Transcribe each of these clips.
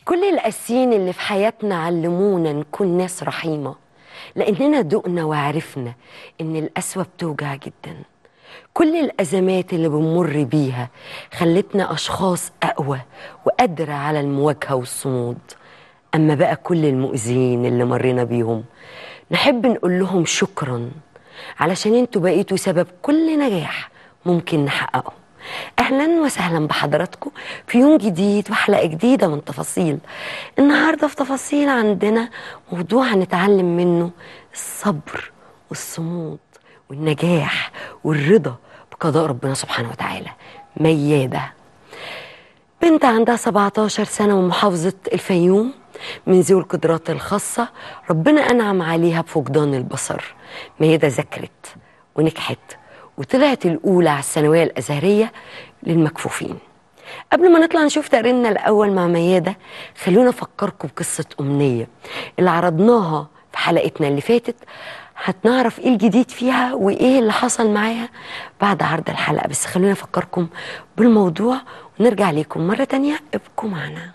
كل القاسيين اللي في حياتنا علمونا نكون ناس رحيمة لأننا دقنا وعرفنا إن القسوة بتوجع جدا كل الأزمات اللي بنمر بيها خلتنا أشخاص أقوى وقادرة على المواجهة والصمود أما بقى كل المؤذيين اللي مرينا بيهم نحب نقول لهم شكرا علشان انتوا بقيتوا سبب كل نجاح ممكن نحققه اهلا وسهلا بحضراتكم في يوم جديد وحلقه جديده من تفاصيل النهارده في تفاصيل عندنا موضوع هنتعلم منه الصبر والصمود والنجاح والرضا بقضاء ربنا سبحانه وتعالى مياده بنت عندها 17 سنة ومحافظة الفيوم من ذوي القدرات الخاصة ربنا أنعم عليها بفقدان البصر ميادة ذاكرت ونجحت وطلعت الأولى على الثانوية الأزهرية للمكفوفين قبل ما نطلع نشوف تقريرنا الأول مع ميادة خلونا أفكركم بقصة أمنية اللي عرضناها في حلقتنا اللي فاتت هتنعرف ايه الجديد فيها وايه اللي حصل معاها بعد عرض الحلقة بس خلونا أفكركم بالموضوع ونرجع لكم مرة تانية ابقوا معنا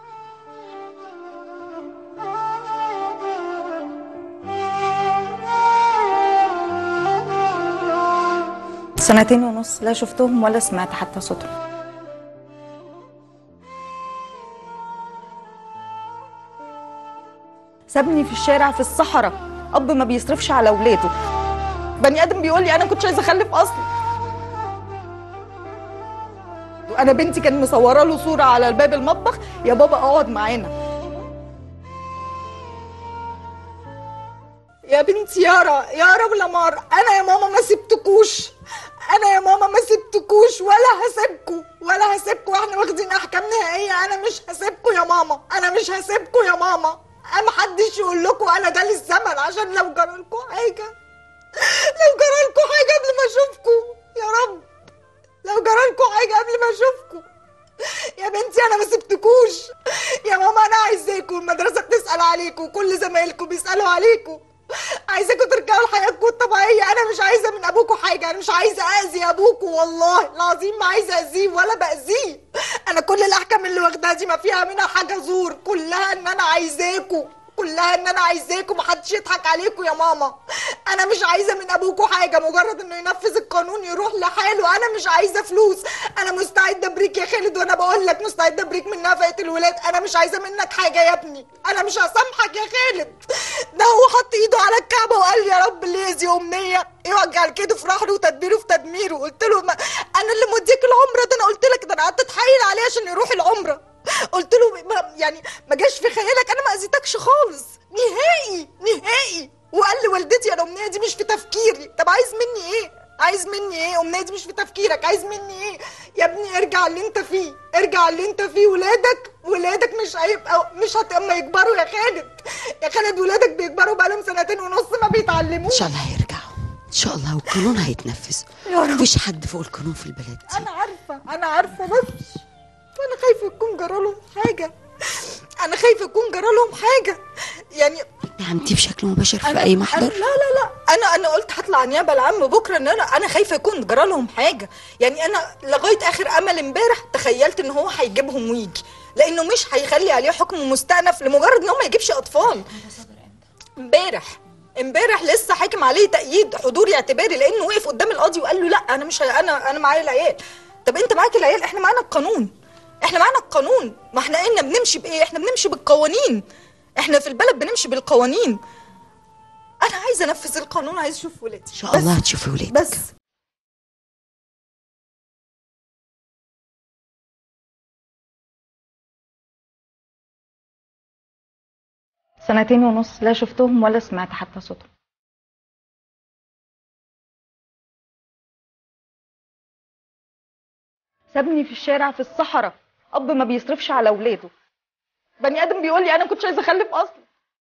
سنتين ونص لا شفتهم ولا سمعت حتى صوتهم سابني في الشارع في الصحراء اب ما بيصرفش على اولاده بني ادم بيقول لي انا كنتش عايزه اخلف اصلا انا بنتي كان مصوره له صوره على الباب المطبخ يا بابا اقعد معانا يا بنتي يارا يارا ولمار انا يا ماما ما سبتكوش انا يا ماما ما سبتكوش ولا هسيبكوا ولا هسيبكوا احنا واخدين احكام نهائيه انا مش هسيبكوا يا ماما انا مش هسيبكوا يا ماما ما حدش يقول لكم انا ده للزمن عشان لو جرالكوا حاجه لو جرالكوا حاجه قبل ما اشوفكوا يا رب لو جرالكوا حاجه قبل ما اشوفكوا يا بنتي انا ما سبتكوش يا ماما انا عايزاكوا المدرسه بتسال عليكم كل زمايلكم بيسالوا عليكم عايزاكم ترجعوا لحياتكم الطبيعيه انا مش عايزه من ابوكم حاجه انا مش عايزه اذي ابوكم والله العظيم ما عايزه اذيه ولا باذيه انا كل الاحكام اللي واخداها دي ما فيها منها حاجه زور كلها ان انا عايزاكم كلها ان انا عايزاكم محدش يضحك عليكم يا ماما انا مش عايزه من ابوكم حاجه مجرد انه ينفذ القانون يروح لحاله انا مش عايزه فلوس انا مستعده ابريك يا خالد وانا بقول لك مستعده ابريك من نفقه الولاد انا مش عايزه منك حاجه يا ابني انا مش هسامحك يا خالد ده هو حط ايده على الكعبه وقال يا رب اللي يأذي امنيه يوجع كده في رحله وتدبيره في تدميره قلت له ما انا اللي موديك العمره ده انا قلت لك ده انا قعدت اتحايل عليه عشان يروح العمره قلت له ما يعني ما جاش في خيالك انا ما اذيتكش خالص نهائي نهائي وقال لي والدتي انا امنيه دي مش في تفكيري طب عايز مني ايه عايز مني ايه امنيه دي مش في تفكيرك عايز مني ايه يا ابني ارجع اللي انت فيه ارجع اللي انت فيه ولادك ولادك مش هيبقى مش هت اما يكبروا يا خالد يا خالد ولادك بيكبروا بقالهم سنتين ونص ما ان بيتعلموش شاء الله هيرجعوا ان شاء الله والقانون هيتنفذ يا رب. مفيش حد فوق القانون في البلد دي انا عارفه انا عارفه بس انا خايفه يكون جرالهم حاجه انا خايفه يكون جرالهم حاجه يعني نعمتي بشكل مباشر في أنا اي أنا محضر لا لا لا انا انا قلت هطلع نيابه العام بكره ان انا انا خايفه يكون جرالهم حاجه يعني انا لغايه اخر امل امبارح تخيلت ان هو هيجيبهم ويجي لانه مش هيخلي عليه حكم مستأنف لمجرد ان هو ما يجيبش اطفال امبارح امبارح لسه حاكم عليه تأييد حضوري اعتباري لانه وقف قدام القاضي وقال له لا انا مش ه... انا انا معايا العيال طب انت معاك العيال احنا معانا القانون احنا معانا القانون ما احنا قلنا بنمشي بايه احنا بنمشي بالقوانين احنا في البلد بنمشي بالقوانين انا عايزه انفذ القانون عايز اشوف ولادي ان شاء الله هتشوفي ولادك بس سنتين ونص لا شفتهم ولا سمعت حتى صوتهم سابني في الشارع في الصحراء اب ما بيصرفش على اولاده بني ادم بيقول لي انا كنتش عايزه اخلف اصلا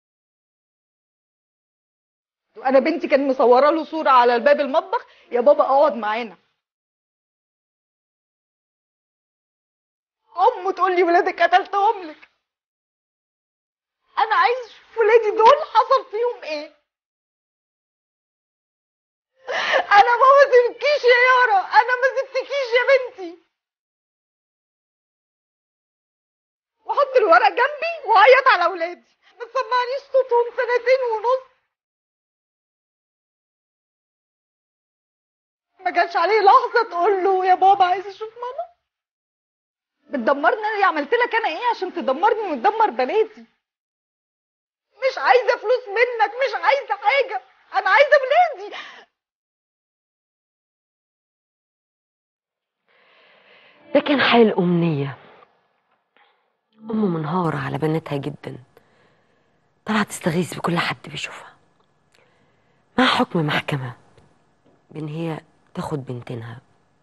انا بنتي كان مصوره له صوره على الباب المطبخ يا بابا اقعد معانا امه تقول لي ولادك قتلتهم لك انا عايز اشوف ولادي دول حصل فيهم ايه انا ما سبتكيش يا يارا انا ما سبتكيش يا بنتي وحط الورق جنبي وعيط على اولادي ما تسمعنيش صوتهم سنتين ونص ما جالش عليه لحظه تقول له يا بابا عايز اشوف ماما بتدمرني انا عملت لك انا ايه عشان تدمرني وتدمر بناتي مش عايزه فلوس منك مش عايزه حاجه انا عايزه ولادي ده كان حال أمنية أم منهارة على بناتها جدا طلعت تستغيث بكل حد بيشوفها مع حكم محكمة بإن هي تاخد بنتنا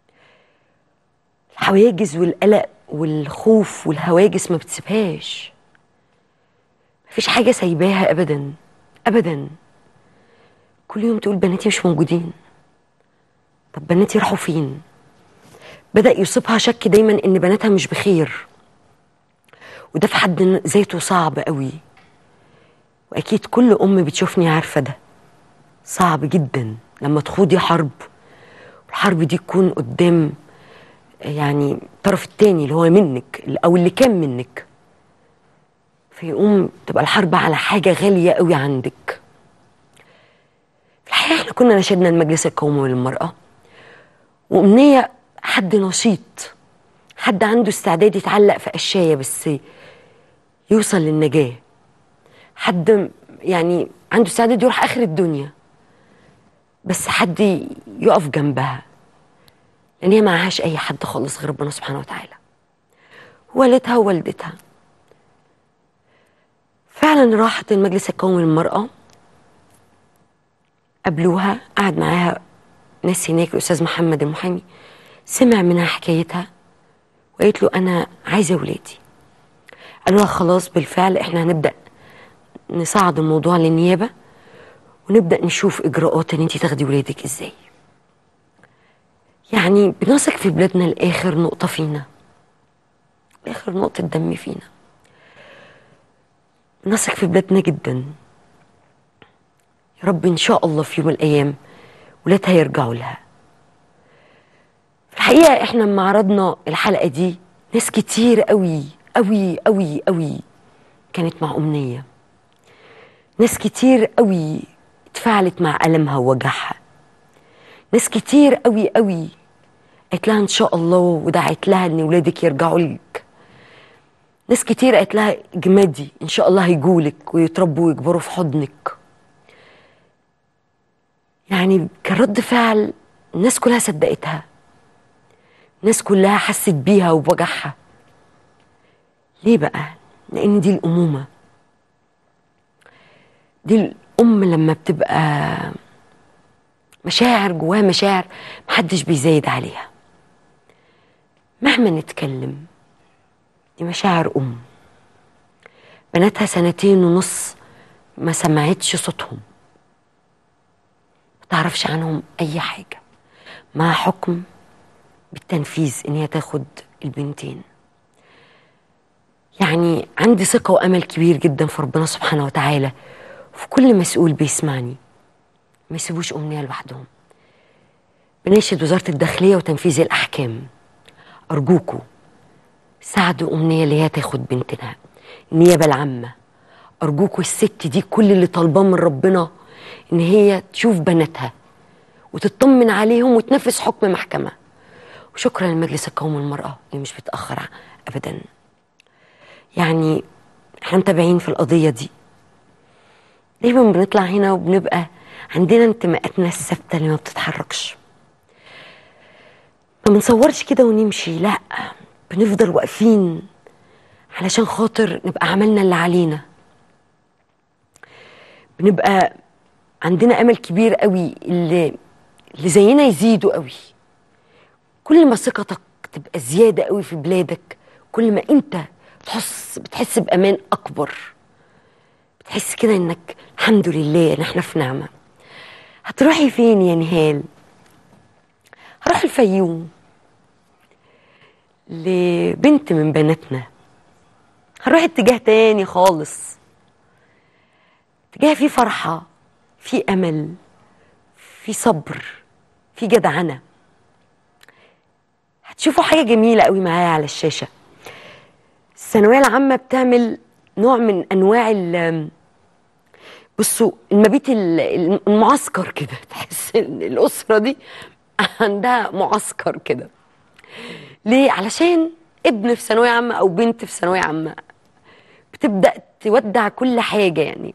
الحواجز والقلق والخوف والهواجس ما بتسيبهاش مفيش حاجة سايباها أبدا أبدا كل يوم تقول بناتي مش موجودين طب بناتي راحوا فين بدأ يصيبها شك دايما ان بناتها مش بخير وده في حد ذاته صعب قوي واكيد كل ام بتشوفني عارفه ده صعب جدا لما تخوضي حرب والحرب دي تكون قدام يعني الطرف التاني اللي هو منك او اللي كان منك فيقوم تبقى الحرب على حاجه غاليه قوي عندك في الحقيقه احنا كنا نشدنا المجلس القومي للمراه وامنيه حد نشيط حد عنده استعداد يتعلق في قشايه بس يوصل للنجاه حد يعني عنده استعداد يروح اخر الدنيا بس حد يقف جنبها لان هي معهاش اي حد خالص غير ربنا سبحانه وتعالى والدها ووالدتها فعلا راحت المجلس القومي للمرأة قابلوها قعد معاها ناس هناك الأستاذ محمد المحامي سمع منها حكايتها وقالت له أنا عايزة ولادي قالوا لها خلاص بالفعل احنا هنبدأ نصعد الموضوع للنيابة ونبدأ نشوف إجراءات إن أنت تاخدي ولادك إزاي يعني بنثق في بلادنا لآخر نقطة فينا آخر نقطة دم فينا بنثق في بلادنا جدا يا رب إن شاء الله في يوم من الأيام ولادها يرجعوا لها في الحقيقة احنا لما عرضنا الحلقة دي ناس كتير قوي قوي قوي قوي كانت مع أمنية ناس كتير قوي اتفاعلت مع ألمها ووجعها ناس كتير قوي قوي قالت لها ان شاء الله ودعت لها ان ولادك يرجعوا لك ناس كتير قالت لها اجمدي ان شاء الله هيجولك ويتربوا ويكبروا في حضنك يعني كان رد فعل الناس كلها صدقتها الناس كلها حست بيها وبوجعها ليه بقى لان دي الامومه دي الام لما بتبقى مشاعر جواها مشاعر محدش بيزايد عليها مهما نتكلم دي مشاعر ام بناتها سنتين ونص ما سمعتش صوتهم ما تعرفش عنهم اي حاجه مع حكم بالتنفيذ ان هي تاخد البنتين يعني عندي ثقه وامل كبير جدا في ربنا سبحانه وتعالى وفي كل مسؤول بيسمعني ما يسيبوش أمنية لوحدهم بناشد وزارة الداخلية وتنفيذ الأحكام أرجوكوا ساعدوا أمنية اللي هي تاخد بنتنا النيابة العامة أرجوكوا الست دي كل اللي طالباه من ربنا إن هي تشوف بناتها وتطمن عليهم وتنفذ حكم محكمة وشكرا لمجلس القومي للمرأة اللي مش بيتأخر أبدا يعني احنا متابعين في القضية دي دايما بنطلع هنا وبنبقى عندنا انتماءاتنا الثابته اللي ما بتتحركش ما بنصورش كده ونمشي لا بنفضل واقفين علشان خاطر نبقى عملنا اللي علينا بنبقى عندنا امل كبير قوي اللي اللي زينا يزيدوا قوي كل ما ثقتك تبقى زياده قوي في بلادك كل ما انت تحس بتحس بامان اكبر بتحس كده انك الحمد لله ان احنا في نعمه هتروحي فين يا نهال هروح الفيوم لبنت من بناتنا هروح اتجاه تاني خالص اتجاه فيه فرحة فيه أمل فيه صبر فيه جدعنة هتشوفوا حاجة جميلة قوي معايا على الشاشة الثانويه العامه بتعمل نوع من انواع ال بصوا المبيت ال- المعسكر كده تحس ان الاسره دي عندها معسكر كده ليه علشان ابن في ثانويه عامه او بنت في ثانويه عامه بتبدا تودع كل حاجه يعني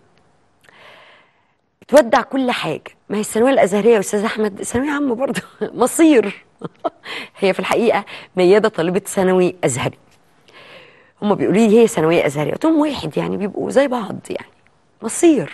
بتودع كل حاجه ما هي الثانويه الازهريه يا استاذ احمد ثانويه عامه برضه مصير هي في الحقيقه مياده طالبه ثانوي ازهري هم بيقولوا لي هي ثانويه ازهريه قلت لهم واحد يعني بيبقوا زي بعض يعني مصير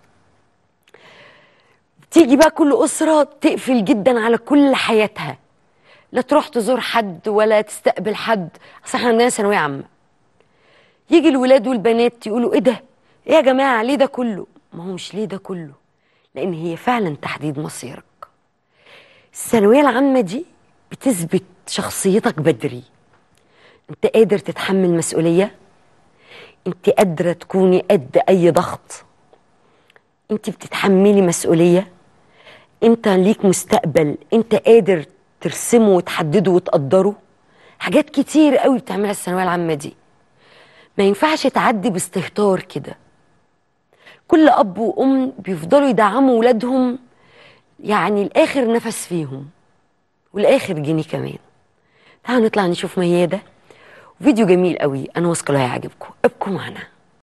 تيجي بقى كل اسره تقفل جدا على كل حياتها لا تروح تزور حد ولا تستقبل حد اصل احنا عندنا ثانويه عامه يجي الولاد والبنات يقولوا ايه ده ايه يا جماعه ليه ده كله ما هو مش ليه ده كله لان هي فعلا تحديد مصيرك الثانويه العامه دي بتثبت شخصيتك بدري انت قادر تتحمل مسؤوليه انت قادره تكوني قد اي ضغط انت بتتحملي مسؤوليه انت ليك مستقبل انت قادر ترسمه وتحدده وتقدره حاجات كتير قوي بتعملها الثانويه العامه دي ما ينفعش تعدي باستهتار كده كل اب وام بيفضلوا يدعموا ولادهم يعني لاخر نفس فيهم والاخر جنيه كمان تعالوا نطلع نشوف مياده فيديو جميل قوي انا واثقه انه هيعجبكم ابقوا معنا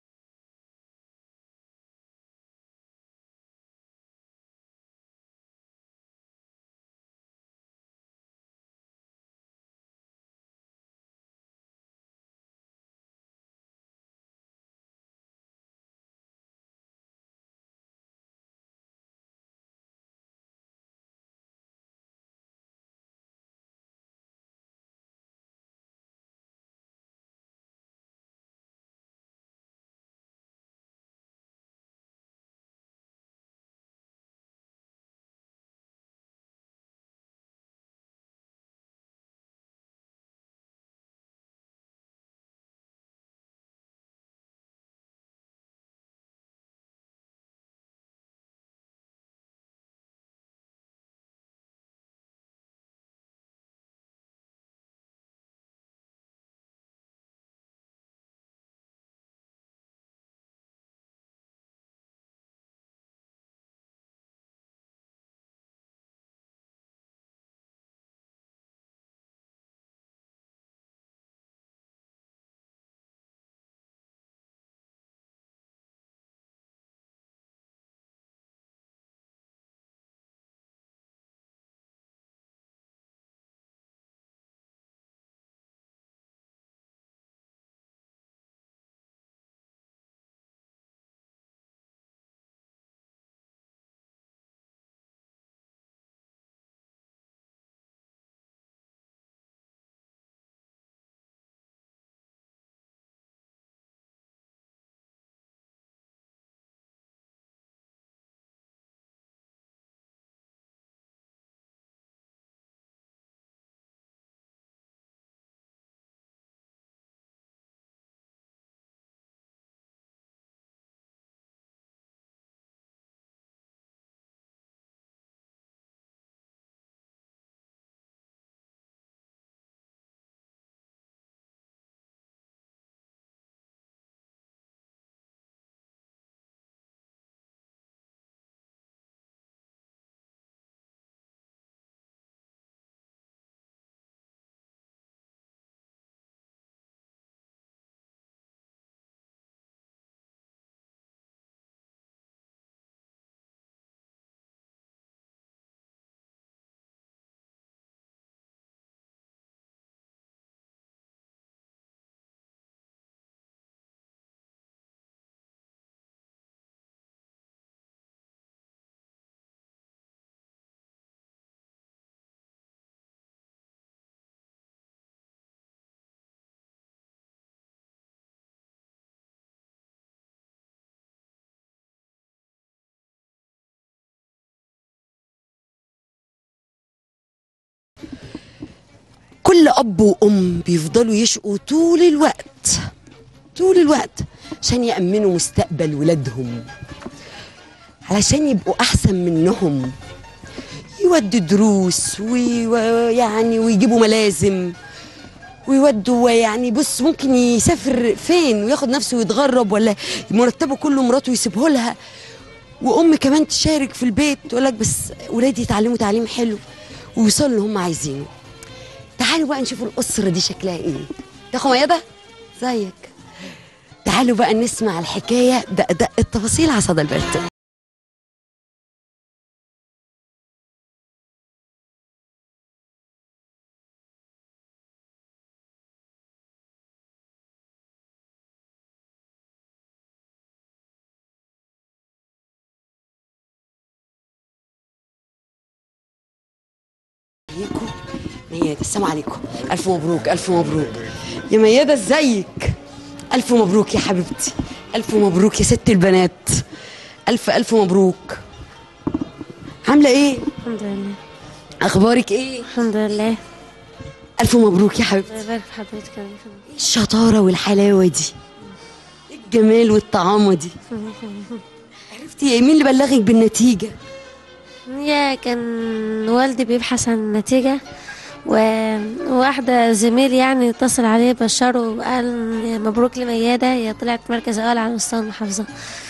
كل اب وام بيفضلوا يشقوا طول الوقت طول الوقت عشان يأمنوا مستقبل ولادهم علشان يبقوا احسن منهم يودوا دروس وي- ويعني ويجيبوا ملازم ويودوا يعني بص ممكن يسافر فين وياخد نفسه ويتغرب ولا مرتبه كله مراته يسيبه لها وام كمان تشارك في البيت تقول لك بس ولادي يتعلموا تعليم حلو ويوصلوا اللي هم عايزينه تعالوا بقى نشوف الاسره دي شكلها ايه تاخد ميادة زيك تعالوا بقى نسمع الحكايه دق دق التفاصيل على صدى البلد عليكم ميادة السلام عليكم ألف مبروك ألف مبروك يا ميادة ازيك ألف مبروك يا حبيبتي ألف مبروك يا ست البنات ألف ألف مبروك عاملة إيه؟ الحمد لله أخبارك إيه؟ الحمد لله ألف مبروك يا حبيبتي الله يبارك في حضرتك يا رب. إيه الشطارة والحلاوة دي إيه الجمال والطعامة دي عرفتي إيه؟ مين اللي بلغك بالنتيجة؟ هي كان والدي بيبحث عن النتيجة وواحدة زميل يعني اتصل عليه بشره وقال مبروك لميادة هي طلعت مركز أول على مستوى المحافظة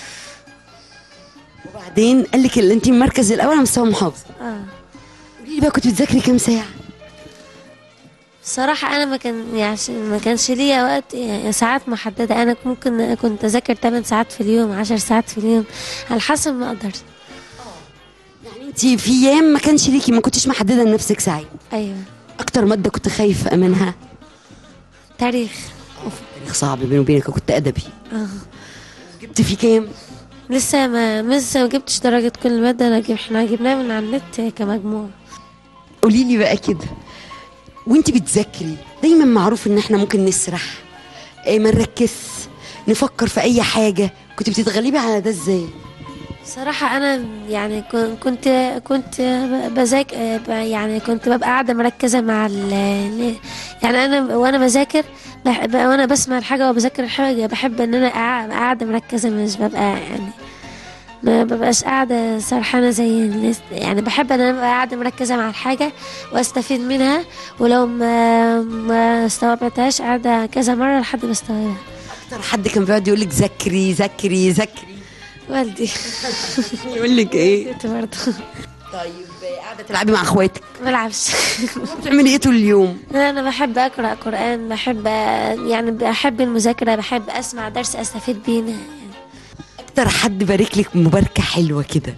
وبعدين قال لك اللي أنت المركز الأول على مستوى المحافظة اه قولي لي بقى كنت بتذاكري كام ساعة؟ الصراحة أنا ما كان يعني ما كانش ليا وقت يعني ساعات محددة أنا ممكن كنت أذاكر 8 ساعات في اليوم 10 ساعات في اليوم على حسب ما أقدر يعني أنت في أيام ما كانش ليكي ما كنتش محددة لنفسك ساعة أيوة أكتر مادة كنت خايفة منها تاريخ تاريخ صعب بيني وبينك كنت أدبي اه جبت فيه كام؟ لسه ما لسه ما جبتش درجة كل مادة أنا جب... احنا جبناها من على النت كمجموع قولي لي بقى كده وانت بتذاكري دايما معروف ان احنا ممكن نسرح إيه ما نركز نفكر في اي حاجه كنت بتتغلبي على ده ازاي صراحة أنا يعني كن- كنت كنت بذاكر يعني كنت ببقى قاعدة مركزة مع ال يعني أنا وأنا بذاكر بح- وأنا بسمع الحاجة وبذاكر الحاجة بحب إن أنا قاع- قاعدة مركزة مش ببقى يعني ما ببقاش قاعدة سرحانة زي الناس يعني بحب ان انا ابقى قاعدة مركزة مع الحاجة واستفيد منها ولو ما ما استوعبتهاش قاعدة كذا مرة لحد ما استوعبها اكتر حد كان بيقعد يقول لك ذاكري ذاكري ذاكري والدي يقول لك ايه كنت برضه طيب قاعده تلعبي مع اخواتك ملعبش بتعملي ايه طول اليوم انا بحب اقرا قران بحب يعني بحب المذاكره بحب اسمع درس استفيد بيه يعني اكتر حد بارك لك مباركه حلوه كده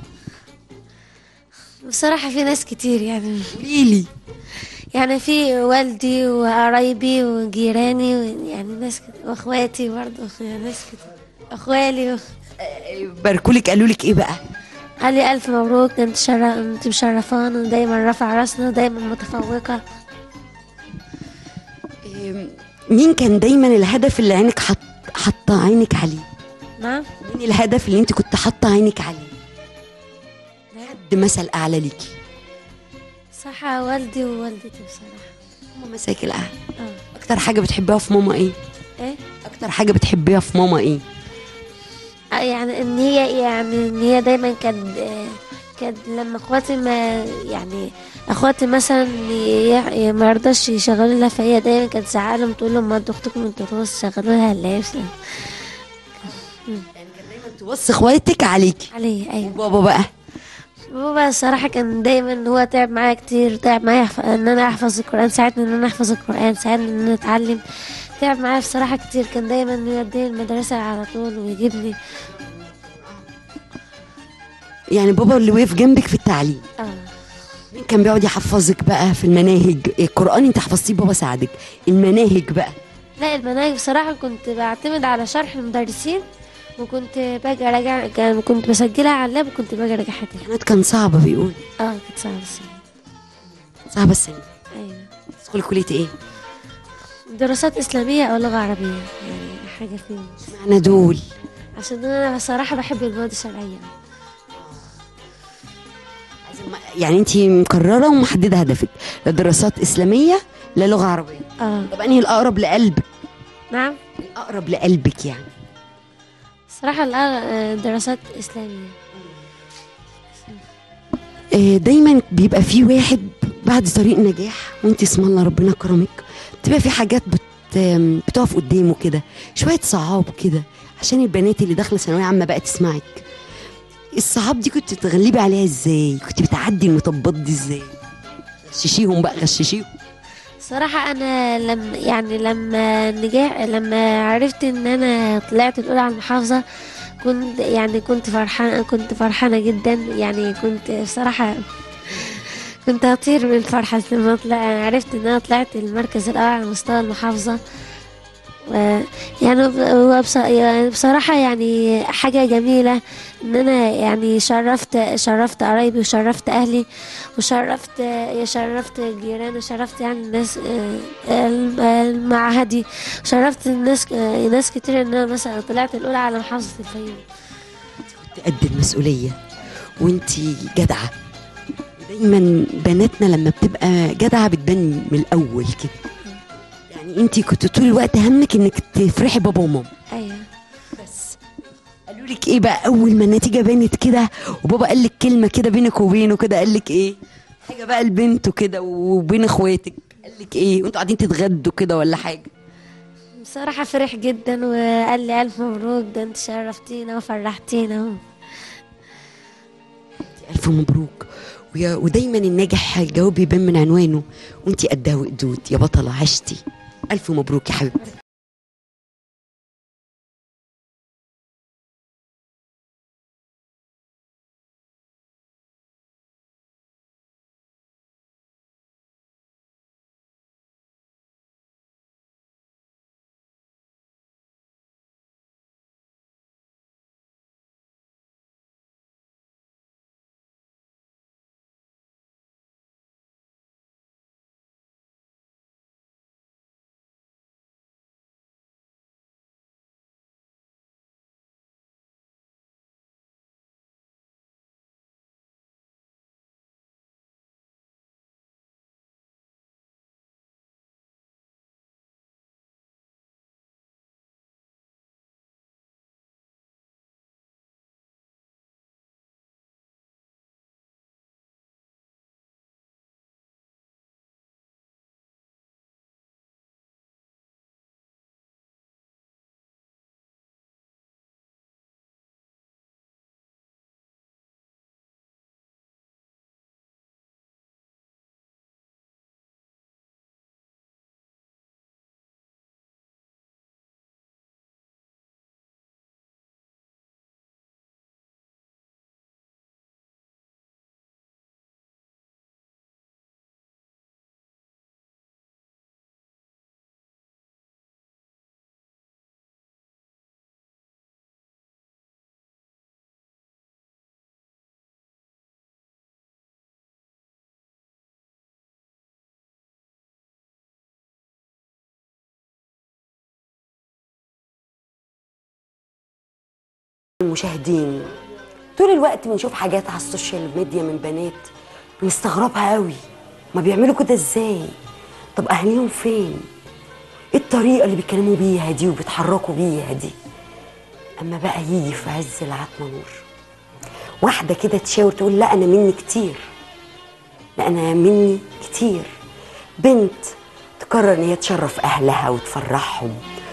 بصراحه في ناس كتير يعني قولي لي يعني في والدي وقرايبي وجيراني يعني ناس كتير واخواتي برضه يعني ناس كتير اخوالي و... باركوا لك قالوا لك ايه بقى قال لي الف مبروك انت شرف انت مشرفانا ودايما رافع راسنا ودايما متفوقه إيه، مين كان دايما الهدف اللي عينك حط حاطه عينك عليه نعم مين الهدف اللي انت كنت حاطه عينك عليه حد مثل اعلى ليكي صح والدي ووالدتي بصراحه هم مساك الاعلى اه اكتر حاجه بتحبيها في ماما ايه ايه اكتر حاجه بتحبيها في ماما ايه آه، يعني ان هي يعني ان هي دايما كانت آه، كانت لما اخواتي ما يعني اخواتي مثلا ي- ما يرضاش يشغلوا لها فهي دايما كانت تزعلهم تقول لهم ما انتوا اختكم الدروس شغلوا لها اللبس توصي اخواتك عليكي عليه ايوه بابا بقى بابا الصراحة كان دايما هو تعب معايا كتير تعب معايا يحف- ان انا احفظ القرآن ساعدني ان انا احفظ القرآن ساعدني ان انا اتعلم تعب معايا بصراحة كتير كان دايما يوديني المدرسة على طول ويجيبني يعني بابا اللي وقف جنبك في التعليم اه مين كان بيقعد يحفظك بقى في المناهج القران انت حفظتيه بابا ساعدك المناهج بقى لا المناهج بصراحة كنت بعتمد على شرح المدرسين وكنت باجي اراجع كان- كنت بسجلها على اللاب وكنت باجي اراجعها تاني كانت كان صعبه بيقول اه كانت صعبة الصراحة صعبه السنه ايوه تدخلي كليه ايه دراسات اسلامية او لغة عربية يعني حاجة فيهم معنى دول عشان انا بصراحة بحب المواد الشرعية يعني انت مقرره ومحدده هدفك لا دراسات اسلاميه لا لغه عربيه اه طب انهي الاقرب لقلبك نعم الاقرب لقلبك يعني صراحة الآن دراسات إسلامية آه، دايما بيبقى في واحد بعد طريق نجاح وانت اسم الله ربنا كرمك بتبقى في حاجات بت بتقف قدامه كده شويه صعاب كده عشان البنات اللي داخله ثانويه عامه بقى تسمعك الصعاب دي كنت تتغلبي عليها ازاي كنت بتعدي المطبات دي ازاي غششيهم بقى غششيهم صراحة أنا لما يعني لما نجح لما عرفت إن أنا طلعت الأولى على المحافظة كنت يعني كنت فرحانة كنت فرحانة جدا يعني كنت بصراحة كنت هطير من الفرحة لما طلع عرفت إن أنا طلعت المركز الأول على مستوى المحافظة و- يعني ب- هو بص- يعني بصراحة يعني حاجة جميلة إن أنا يعني شرفت شرفت قرايبي وشرفت أهلي وشرفت شرفت الجيران وشرفت يعني الناس آه، الم- المعهدي وشرفت الناس آه، ناس كتير إن أنا مثلا طلعت الأولى على محافظة الفيوم قد المسؤوليه وانتي جدعه دايما بناتنا لما بتبقى جدعه بتبان من الاول كده يعني انتي كنت طول الوقت همك انك تفرحي بابا وماما أيوة بس قالوا لك ايه بقى اول ما النتيجه بانت كده وبابا قال لك كلمه كده بينك وبينه كده قال لك ايه حاجه بقى لبنته كده وبين اخواتك قال لك ايه وانتوا قاعدين تتغدوا كده ولا حاجه بصراحة فرح جدا وقال لي ألف مبروك ده أنت شرفتينا وفرحتينا الف مبروك ويا ودايما الناجح الجواب بيبان من عنوانه وانتي قدها وقدود يا بطله عشتي الف مبروك يا حبيبتي المشاهدين طول الوقت بنشوف حاجات على السوشيال ميديا من بنات بنستغربها قوي ما بيعملوا كده ازاي طب اهاليهم فين ايه الطريقه اللي بيتكلموا بيها دي وبيتحركوا بيها دي اما بقى يجي في عز العتمه نور واحده كده تشاور تقول لا انا مني كتير لا انا مني كتير بنت تقرر ان هي تشرف اهلها وتفرحهم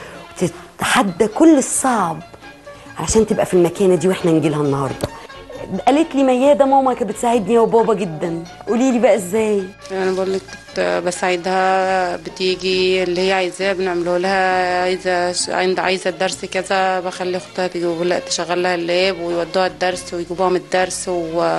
وتتحدى كل الصعب علشان تبقى في المكانه دي واحنا نجيلها النهارده قالت لي مياده ماما كانت بتساعدني وبابا جدا قولي لي بقى ازاي انا بقول لك كنت بساعدها بتيجي اللي هي عايزاه بنعمله لها عايزه عند عايزه الدرس كذا بخلي اختها تجيب لها تشغل لها اللاب ويودوها الدرس ويجيبوها من الدرس و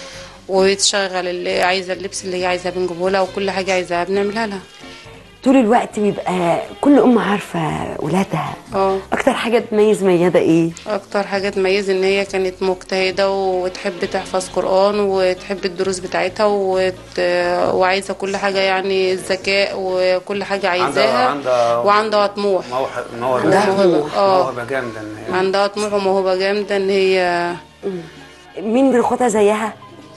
وتشغل اللي عايزه اللبس اللي هي عايزاه بنجيبه لها وكل حاجه عايزاها بنعملها لها طول الوقت بيبقى كل ام عارفه ولادها اه اكتر حاجه تميز مياده ايه اكتر حاجه تميز ان هي كانت مجتهده وتحب تحفظ قران وتحب الدروس بتاعتها وت... وعايزه كل حاجه يعني الذكاء وكل حاجه عايزاها عندها- وعندها طموح موهبة موهبة عندها طموح. آه. موهبة جامدة إن هي عندها طموح وموهبه جامده ان هي مين من اخواتها زيها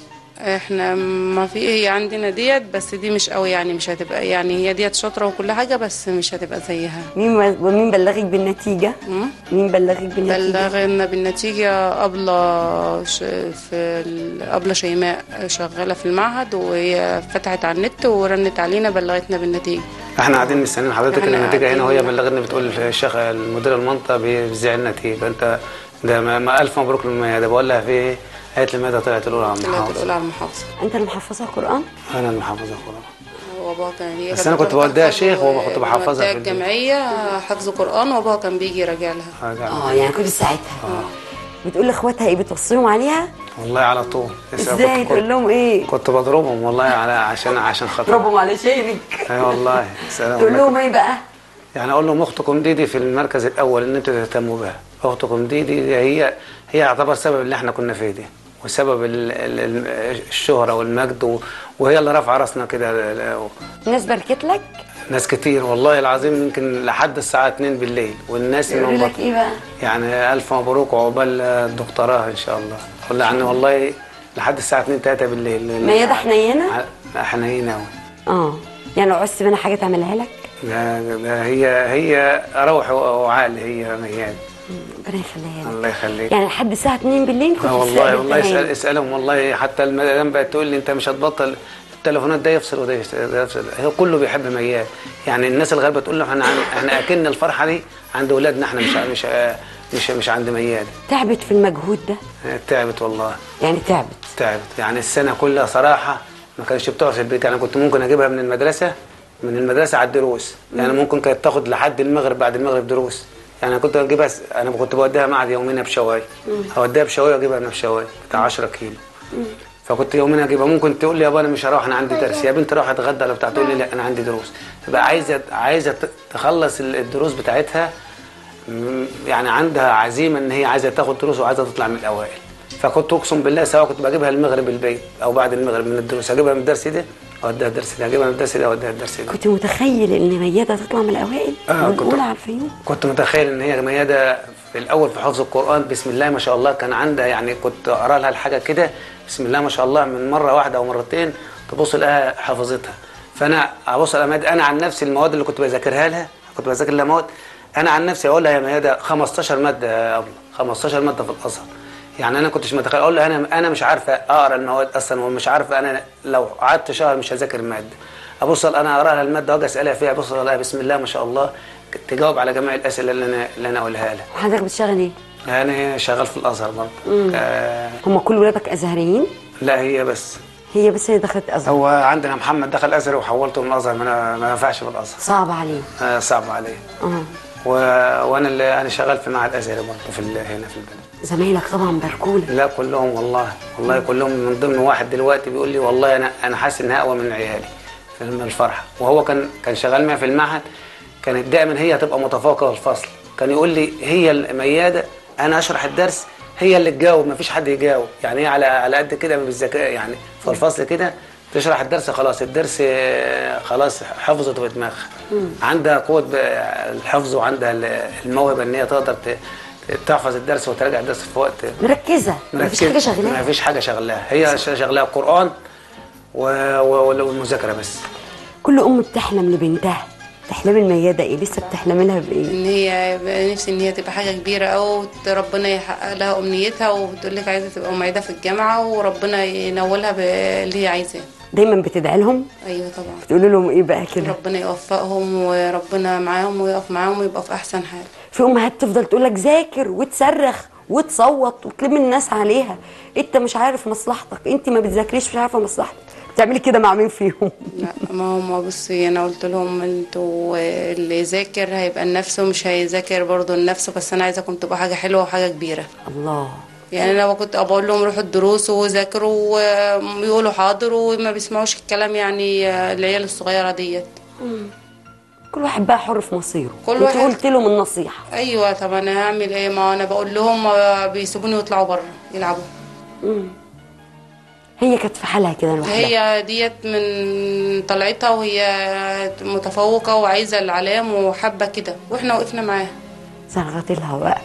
احنا ما في هي عندنا ديت بس دي مش قوي يعني مش هتبقى يعني هي ديت شاطره وكل حاجه بس مش هتبقى زيها مين ومين بلغك بالنتيجه مم. مين بلغك بالنتيجه بلغنا بالنتيجة أبلة ش... في ال- أبلة شيماء شغالة في المعهد وهي فتحت على النت ورنت علينا بلغتنا بالنتيجة احنا قاعدين مستنيين حضرتك احنا النتيجه هنا وهي قاعدين. بلغتنا بتقول الشيخ المدير المنطقه بيذيع النتيجه انت ده ما ما الف مبروك للميادة بقول لها في ايه؟ قالت لي الميادة طلعت الاولى على طلعت المحافظه الأولى على المحافظة انت اللي محفظه قران انا المحافظه خلاص وابوها كان هي بس كانت أنا كنت بتروح بوديها تحفظ شيخ وأبوها كنت بحفظها بوديها في البيت. الجمعية حفظ قرآن وابوها كان بيجي يراجع لها اه يعني كنت ساعتها بتقول لاخواتها ايه بتوصيهم عليها والله على طول لسه ازاي كنت- تقول لهم ايه كنت بضربهم والله على عشان عشان خاطر اضربهم على شينك اي والله سلام تقول عليكم. لهم ايه بقى يعني اقول لهم اختكم دي دي في المركز الاول ان انتوا تهتموا بها اختكم دي دي, دي هي هي يعتبر سبب اللي احنا كنا فيه دي وسبب ال- ال- ال- الشهرة والمجد و- وهي اللي رافعه راسنا كده ل- ل- الناس باركت لك ناس كتير والله العظيم يمكن لحد الساعة 2 بالليل والناس يقولوا من لك ايه بقى يعني ألف مبروك وعقبال الدكتوراه إن شاء الله أقول يعني والله لحد الساعة 2 3 بالليل ميادة حنينة؟ ع- حنينة أوي اه يعني لو عوزت منها حاجه تعملها لك ده ده هي هي روح وعقل هي ميادة ربنا يخليها لك الله يخليك يعني لحد الساعه 2 بالليل كنت آه والله بتستقبل والله اسأل تهاني. اسالهم والله حتى المدام بقت تقول لي انت مش هتبطل التليفونات ده يفصل وده يفصل ده يفصل هو كله بيحب ميال يعني الناس الغريبه تقول له احنا عن- احنا اكن الفرحه دي عند اولادنا احنا مش مش مش مش عند ميال تعبت في المجهود ده تعبت والله يعني تعبت تعبت يعني السنه كلها صراحه ما كانتش بتقعد في البيت يعني كنت ممكن اجيبها من المدرسه من المدرسه على الدروس يعني ممكن كانت تاخد لحد المغرب بعد المغرب دروس يعني كنت اجيبها س- انا كنت بوديها معهد يومين بشوايه اوديها بشوايه واجيبها انا بشوايه بتاع 10 كيلو فكنت يومين اجيبها ممكن تقول لي يابا انا مش هروح انا عندي درس يا بنت روح اتغدى ولا بتاع تقول لي لا انا عندي دروس تبقى عايزه عايزه ت- تخلص ال- الدروس بتاعتها م- يعني عندها عزيمه ان هي عايزه تاخد دروس وعايزه تطلع من الاوائل فكنت اقسم بالله سواء كنت بجيبها المغرب البيت او بعد المغرب من الدروس اجيبها من الدرس ده اوديها الدرس ده اجيبها من الدرس ده اوديها الدرس ده كنت متخيل ان ميادة تطلع من الاوائل آه، كنت- والاولى على الفيوم كنت متخيل ان هي ميادة في الاول في حفظ القران بسم الله ما شاء الله كان عندها يعني كنت اقرا لها الحاجه كده بسم الله ما شاء الله من مره واحده او مرتين تبص لها حفظتها فانا ابص على ميادة انا عن نفسي المواد اللي كنت بذاكرها لها كنت بذاكر لها مواد انا عن نفسي اقول لها يا ميادة 15 ماده يا ابله 15 ماده في الازهر يعني انا كنتش متخيل اقول لها انا انا مش عارفه اقرا المواد اصلا ومش عارفه انا لو قعدت شهر مش هذاكر الماده ابص انا اقرا لها الماده واجي اسالها فيها ابص لها بسم الله ما شاء الله تجاوب على جميع الاسئله اللي انا اللي انا اقولها لها وحضرتك بتشتغل ايه؟ انا شغال في الازهر برضه آه هم كل ولادك ازهريين؟ لا هي بس هي بس هي دخلت ازهر هو عندنا محمد دخل ازهر وحولته من الازهر ما ما ينفعش في الازهر صعب عليه آه صعب عليه اه و... وانا اللي انا شغال في معهد ازهري برضه في ال... هنا في البلد زمايلك طبعا باركولك لا كلهم والله والله كلهم من ضمن واحد دلوقتي بيقول لي والله انا انا حاسس انها اقوى من عيالي في من الفرحه وهو كان كان شغال معايا في المعهد كانت دائما هي تبقى متفوقه في الفصل كان يقول لي هي المياده انا اشرح الدرس هي اللي تجاوب مفيش حد يجاوب يعني هي على على قد كده بالذكاء يعني في الفصل كده تشرح الدرس خلاص الدرس آه، خلاص حفظت في دماغها عندها قوه ب- الحفظ وعندها ال- الموهبه ان هي تقدر ت- تحفظ الدرس وتراجع الدرس في وقت مركزه مفيش حاجه ما شغلاها فيش حاجه شغلاها هي شغلاها القران و... و... والمذاكره بس كل ام بتحلم لبنتها تحلم الميادة ايه لسه بتحلم لها بايه ان هي يبقى نفسي ان هي تبقى حاجه كبيره او ربنا يحقق لها امنيتها وبتقول لك عايزه تبقى معيده في الجامعه وربنا ينولها باللي هي عايزاه دايما بتدعي لهم ايوه طبعا تقول لهم ايه بقى كده ربنا يوفقهم وربنا معاهم ويقف معاهم ويبقى في احسن حال في امهات تفضل تقول لك ذاكر وتصرخ وتصوت وتلم الناس عليها انت مش عارف مصلحتك انت ما بتذاكريش مش عارفه مصلحتك بتعملي كده مع مين فيهم لا ما هم بصي انا قلت لهم انتوا اللي يذاكر هيبقى لنفسه مش هيذاكر برضه لنفسه بس انا عايزاكم تبقى حاجه حلوه وحاجه كبيره الله يعني انا لو كنت بقول لهم روحوا الدروس وذاكروا ويقولوا حاضر وما بيسمعوش الكلام يعني العيال الصغيره ديت كل واحد بقى حر في مصيره كل انت واحد- قلت لهم النصيحه ايوه طب انا هعمل ايه ما انا بقول لهم بيسيبوني ويطلعوا بره يلعبوا هي كانت في حالها كده لوحدها هي ديت من طلعتها وهي متفوقه وعايزه العلام وحابه كده واحنا وقفنا معاها زرغت لها بقى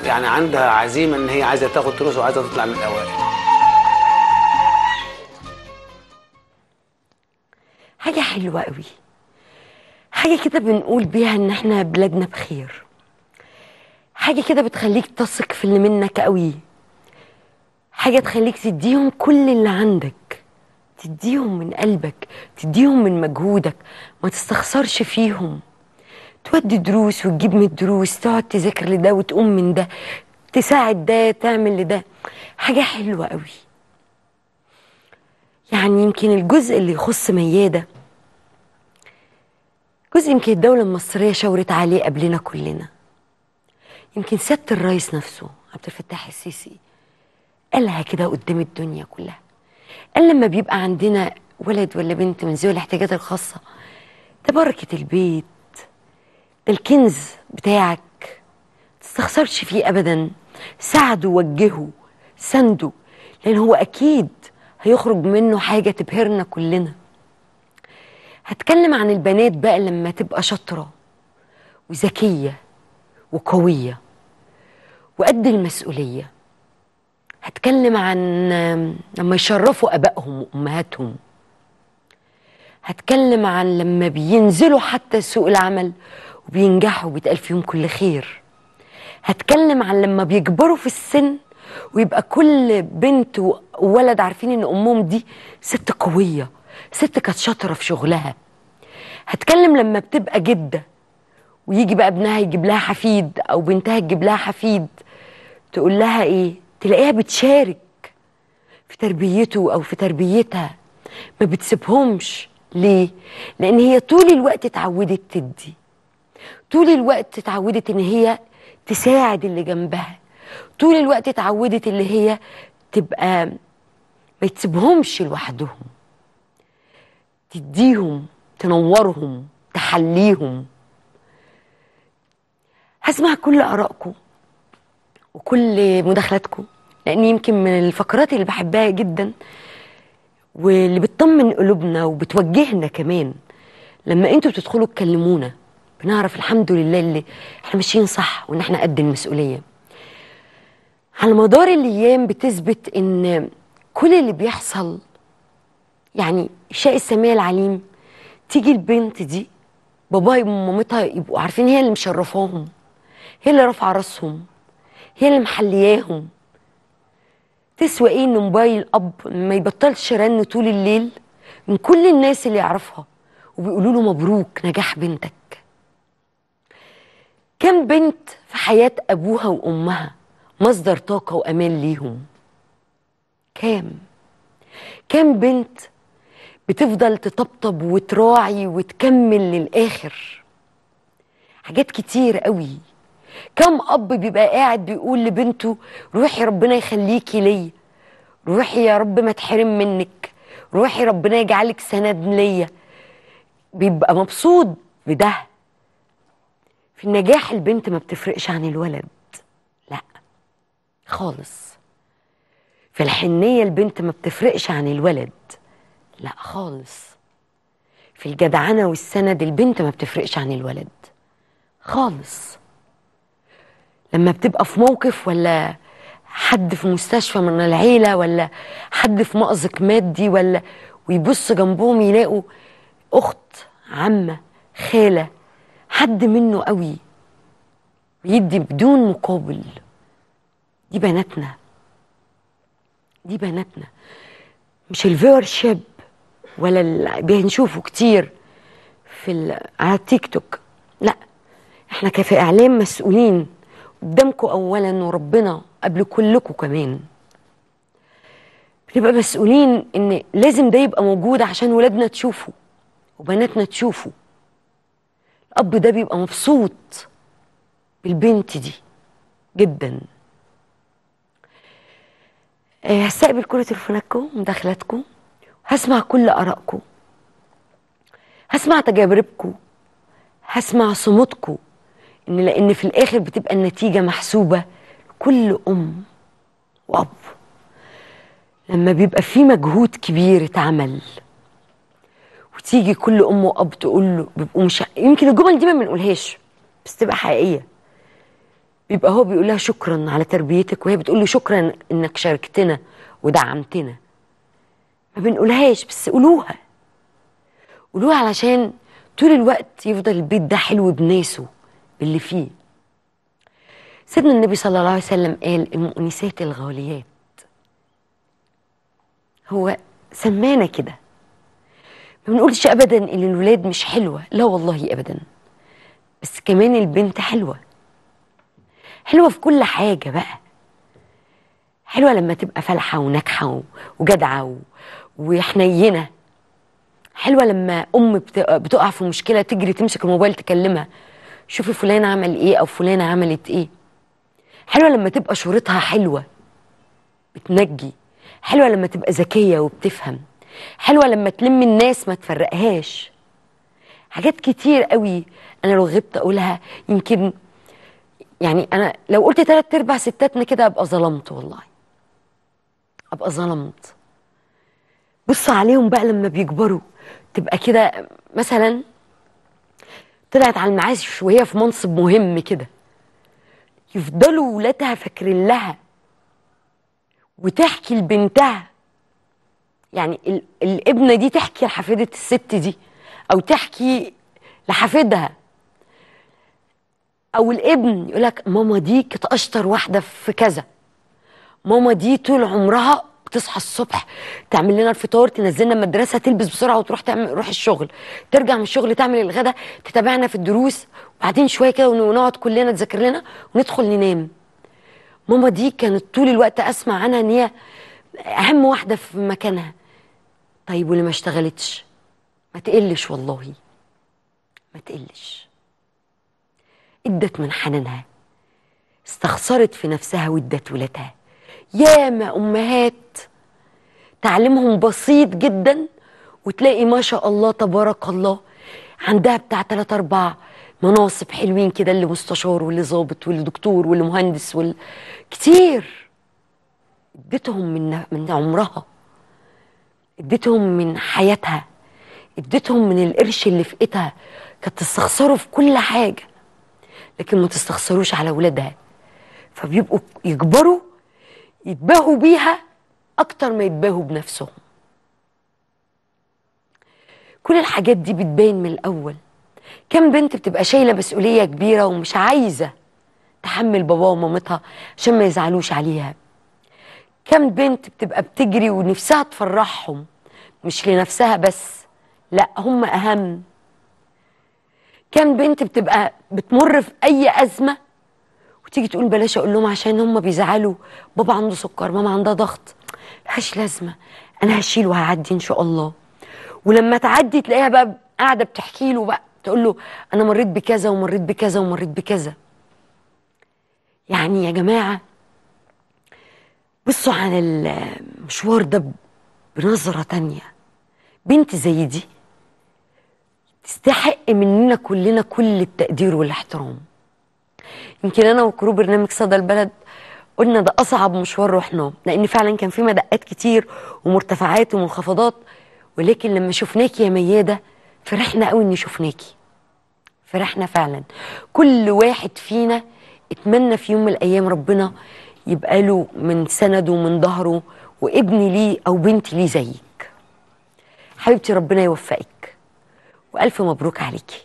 يعني عندها عزيمه ان هي عايزه تاخد دروس وعايزه تطلع من الاوائل حاجة حلوة قوي حاجة كده بنقول بيها ان احنا بلادنا بخير حاجة كده بتخليك تثق في اللي منك قوي حاجة تخليك تديهم كل اللي عندك تديهم من قلبك تديهم من مجهودك ما تستخسرش فيهم تودي دروس وتجيب من الدروس تقعد تذاكر لده وتقوم من ده تساعد ده تعمل لده حاجة حلوة قوي يعني يمكن الجزء اللي يخص ميادة جزء يمكن الدولة المصرية شاورت عليه قبلنا كلنا يمكن سيادة الرئيس نفسه عبد الفتاح السيسي قالها كده قدام الدنيا كلها قال لما بيبقى عندنا ولد ولا بنت من ذوي الاحتياجات الخاصة ده بركة البيت ده الكنز بتاعك تستخسرش فيه أبدا ساعده وجهه سنده لأن هو أكيد هيخرج منه حاجة تبهرنا كلنا هتكلم عن البنات بقى لما تبقى شاطرة وذكية وقوية وقد المسؤولية هتكلم عن لما يشرفوا أبائهم وأمهاتهم هتكلم عن لما بينزلوا حتى سوق العمل وبينجحوا وبيتقال فيهم كل خير هتكلم عن لما بيكبروا في السن ويبقى كل بنت وولد عارفين ان امهم دي ست قويه ست كانت شاطره في شغلها هتكلم لما بتبقى جده ويجي بقى ابنها يجيب لها حفيد او بنتها تجيب لها حفيد تقول لها ايه تلاقيها بتشارك في تربيته او في تربيتها ما بتسيبهمش ليه لان هي طول الوقت اتعودت تدي طول الوقت اتعودت ان هي تساعد اللي جنبها طول الوقت اتعودت اللي هي تبقى ما تسيبهمش لوحدهم تديهم تنورهم تحليهم هسمع كل ارائكم وكل مداخلاتكم لان يمكن من الفقرات اللي بحبها جدا واللي بتطمن قلوبنا وبتوجهنا كمان لما انتوا بتدخلوا تكلمونا بنعرف الحمد لله اللي احنا ماشيين صح وان احنا قد المسؤوليه على مدار الايام بتثبت ان كل اللي بيحصل يعني شاء السميع العليم تيجي البنت دي باباها ومامتها يبقوا عارفين هي اللي مشرفاهم هي اللي رافعه راسهم هي اللي محلياهم تسوى ايه ان موبايل اب ما يبطلش رن طول الليل من كل الناس اللي يعرفها وبيقولوا له مبروك نجاح بنتك كم بنت في حياة أبوها وأمها مصدر طاقة وأمان ليهم كام كام بنت بتفضل تطبطب وتراعي وتكمل للآخر حاجات كتير قوي كم أب بيبقى قاعد بيقول لبنته روحي ربنا يخليكي ليا روحي يا رب ما تحرم منك روحي ربنا يجعلك سند ليا بيبقى مبسوط بده في النجاح البنت ما بتفرقش عن الولد لا خالص في الحنية البنت ما بتفرقش عن الولد لا خالص في الجدعنة والسند البنت ما بتفرقش عن الولد خالص لما بتبقى في موقف ولا حد في مستشفى من العيلة ولا حد في مأزق مادي ولا ويبص جنبهم يلاقوا أخت عمة خالة حد منه قوي ويدي بدون مقابل دي بناتنا دي بناتنا مش الفيور شيب ولا اللي بنشوفه كتير في ال- على التيك توك لا احنا كفي اعلام مسؤولين قدامكم اولا وربنا قبل كلكم كمان بنبقى مسؤولين ان لازم ده يبقى موجود عشان ولادنا تشوفه وبناتنا تشوفه الاب ده بيبقى مبسوط بالبنت دي جدا آه، هستقبل كل تليفوناتكم ومداخلاتكم هسمع كل ارائكم هسمع تجاربكم هسمع صمودكم ان لان في الاخر بتبقى النتيجه محسوبه لكل ام واب لما بيبقى في مجهود كبير اتعمل وتيجي كل ام واب تقول له بيبقوا مش يمكن الجمل دي ما بنقولهاش بس تبقى حقيقيه بيبقى هو بيقول لها شكرا على تربيتك وهي بتقول له شكرا انك شاركتنا ودعمتنا ما بنقولهاش بس قولوها قولوها علشان طول الوقت يفضل البيت ده حلو بناسه باللي فيه سيدنا النبي صلى الله عليه وسلم قال المؤنسات الغاليات هو سمانا كده ما بنقولش ابدا ان الولاد مش حلوه لا والله ابدا بس كمان البنت حلوه حلوه في كل حاجه بقى حلوه لما تبقى فالحه وناجحه و- وجدعه و- وحنينه حلوه لما ام بت- بتقع في مشكله تجري تمسك الموبايل تكلمها شوفي فلان عمل ايه او فلانه عملت ايه حلوه لما تبقى شورتها حلوه بتنجي حلوه لما تبقى ذكيه وبتفهم حلوه لما تلم الناس ما تفرقهاش حاجات كتير قوي انا لو غبت اقولها يمكن يعني انا لو قلت تلات ارباع ستاتنا كده ابقى ظلمت والله ابقى ظلمت بص عليهم بقى لما بيكبروا تبقى كده مثلا طلعت على المعاش وهي في منصب مهم كده يفضلوا ولادها فاكرين لها وتحكي لبنتها يعني ال- الابنه دي تحكي لحفيده الست دي او تحكي لحفيدها او الابن يقول لك ماما دي كانت اشطر واحده في كذا ماما دي طول عمرها بتصحى الصبح تعمل لنا الفطار تنزلنا المدرسه تلبس بسرعه وتروح تعمل تروح الشغل ترجع من الشغل تعمل الغدا تتابعنا في الدروس وبعدين شويه كده ونقعد كلنا تذاكر لنا وندخل ننام ماما دي كانت طول الوقت اسمع عنها ان هي اهم واحده في مكانها طيب واللي ما اشتغلتش ما تقلش والله ما تقلش ادت من حنانها استخسرت في نفسها وادت ولادها ياما امهات تعليمهم بسيط جدا وتلاقي ما شاء الله تبارك الله عندها بتاع تلات اربع مناصب حلوين كده اللي مستشار واللي ظابط واللي دكتور واللي مهندس واللي كتير اديتهم من من عمرها اديتهم من حياتها اديتهم من القرش اللي في ايدها كانت تستخسره في كل حاجه لكن ما تستخسروش على ولادها فبيبقوا يكبروا يتباهوا بيها اكتر ما يتباهوا بنفسهم كل الحاجات دي بتبان من الاول كم بنت بتبقى شايله مسؤوليه كبيره ومش عايزه تحمل باباها ومامتها عشان ما يزعلوش عليها كم بنت بتبقى بتجري ونفسها تفرحهم مش لنفسها بس لا هم اهم كم بنت بتبقى بتمر في اي ازمه وتيجي تقول بلاش اقول لهم عشان هم بيزعلوا بابا عنده سكر ماما عندها ضغط ملهاش لازمه انا هشيل وهعدي ان شاء الله ولما تعدي تلاقيها بقى قاعده بتحكي له بقى تقول له انا مريت بكذا ومريت بكذا ومريت بكذا يعني يا جماعه بصوا على المشوار ده بنظره تانية بنت زي دي تستحق مننا كلنا كل التقدير والاحترام يمكن انا وكرو برنامج صدى البلد قلنا ده اصعب مشوار رحناه لان فعلا كان في مدقات كتير ومرتفعات ومنخفضات ولكن لما شفناكي يا مياده فرحنا قوي ان شفناكي فرحنا فعلا كل واحد فينا اتمنى في يوم من الايام ربنا يبقى له من سنده ومن ظهره وابن ليه او بنت ليه زيك حبيبتي ربنا يوفقك والف مبروك عليكي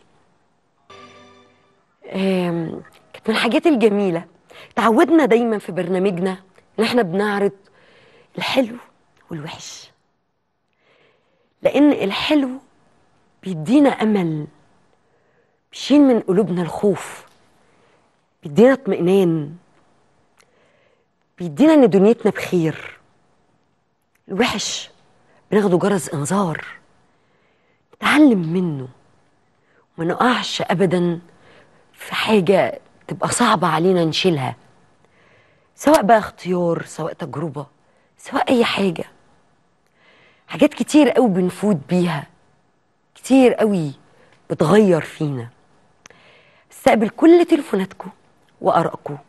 آم، كانت من الحاجات الجميله تعودنا دايما في برنامجنا ان احنا بنعرض الحلو والوحش لان الحلو بيدينا امل بيشيل من قلوبنا الخوف بيدينا اطمئنان بيدينا ان دنيتنا بخير الوحش بناخده جرس انذار نتعلم منه ما نقعش ابدا في حاجه تبقى صعبه علينا نشيلها سواء بقى اختيار سواء تجربه سواء اي حاجه حاجات كتير قوي بنفوت بيها كتير قوي بتغير فينا استقبل كل تليفوناتكم وارائكم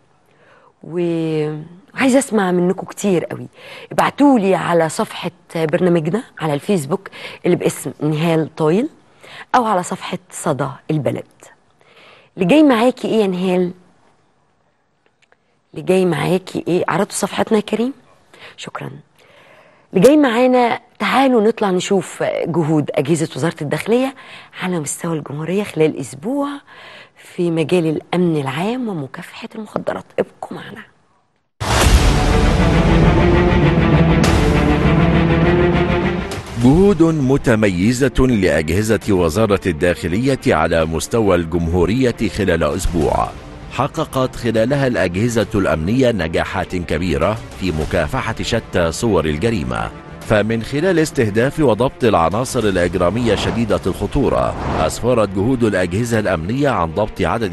وعايزه اسمع منكم كتير قوي ابعتوا لي على صفحه برنامجنا على الفيسبوك اللي باسم نهال طايل او على صفحه صدى البلد اللي جاي معاكي ايه يا نهال اللي جاي معاكي ايه عرضتوا صفحتنا يا كريم شكرا اللي جاي معانا تعالوا نطلع نشوف جهود أجهزة وزارة الداخلية على مستوى الجمهورية خلال أسبوع في مجال الأمن العام ومكافحة المخدرات ابقوا معنا جهود متميزة لأجهزة وزارة الداخلية على مستوى الجمهورية خلال أسبوع حققت خلالها الأجهزة الأمنية نجاحات كبيرة في مكافحة شتى صور الجريمة فمن خلال استهداف وضبط العناصر الإجرامية شديدة الخطورة أسفرت جهود الأجهزة الأمنية عن ضبط عدد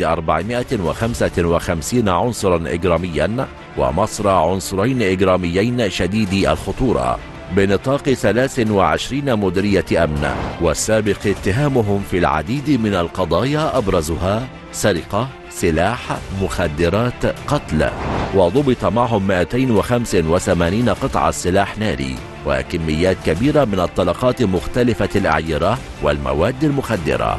455 عنصرا إجراميا ومصرع عنصرين إجراميين شديدي الخطورة بنطاق 23 مديرية أمن والسابق اتهامهم في العديد من القضايا أبرزها سرقة سلاح مخدرات قتل وضبط معهم 285 قطعة سلاح ناري وكميات كبيرة من الطلقات مختلفة الأعيرة والمواد المخدرة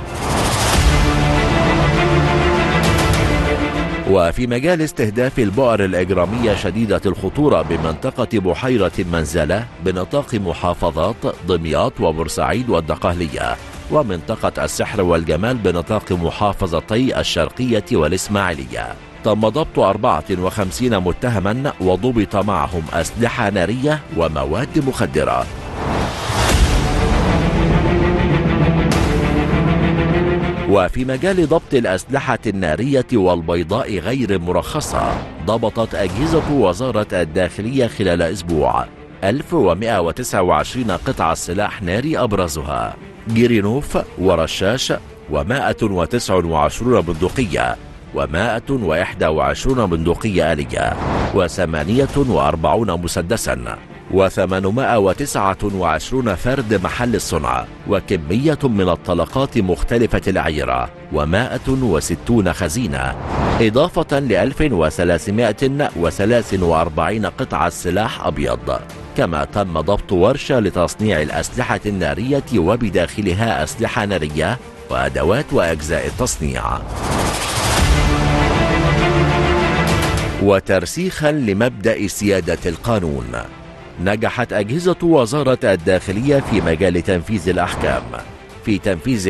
وفي مجال استهداف البؤر الإجرامية شديدة الخطورة بمنطقة بحيرة منزلة بنطاق محافظات دمياط وبورسعيد والدقهلية ومنطقة السحر والجمال بنطاق محافظتي الشرقية والإسماعيلية تم ضبط 54 متهما وضبط معهم أسلحة نارية ومواد مخدرة وفي مجال ضبط الأسلحة النارية والبيضاء غير المرخصة ضبطت أجهزة وزارة الداخلية خلال أسبوع 1129 قطعة سلاح ناري أبرزها جيرينوف ورشاش و129 بندقية و121 بندقية آلية و48 مسدسا و829 فرد محل الصنع وكمية من الطلقات مختلفة الأعيرة و160 خزينة إضافة ل 1343 قطعة سلاح أبيض كما تم ضبط ورشة لتصنيع الأسلحة النارية وبداخلها أسلحة نارية وأدوات وأجزاء التصنيع وترسيخا لمبدأ سيادة القانون نجحت أجهزة وزارة الداخلية في مجال تنفيذ الأحكام في تنفيذ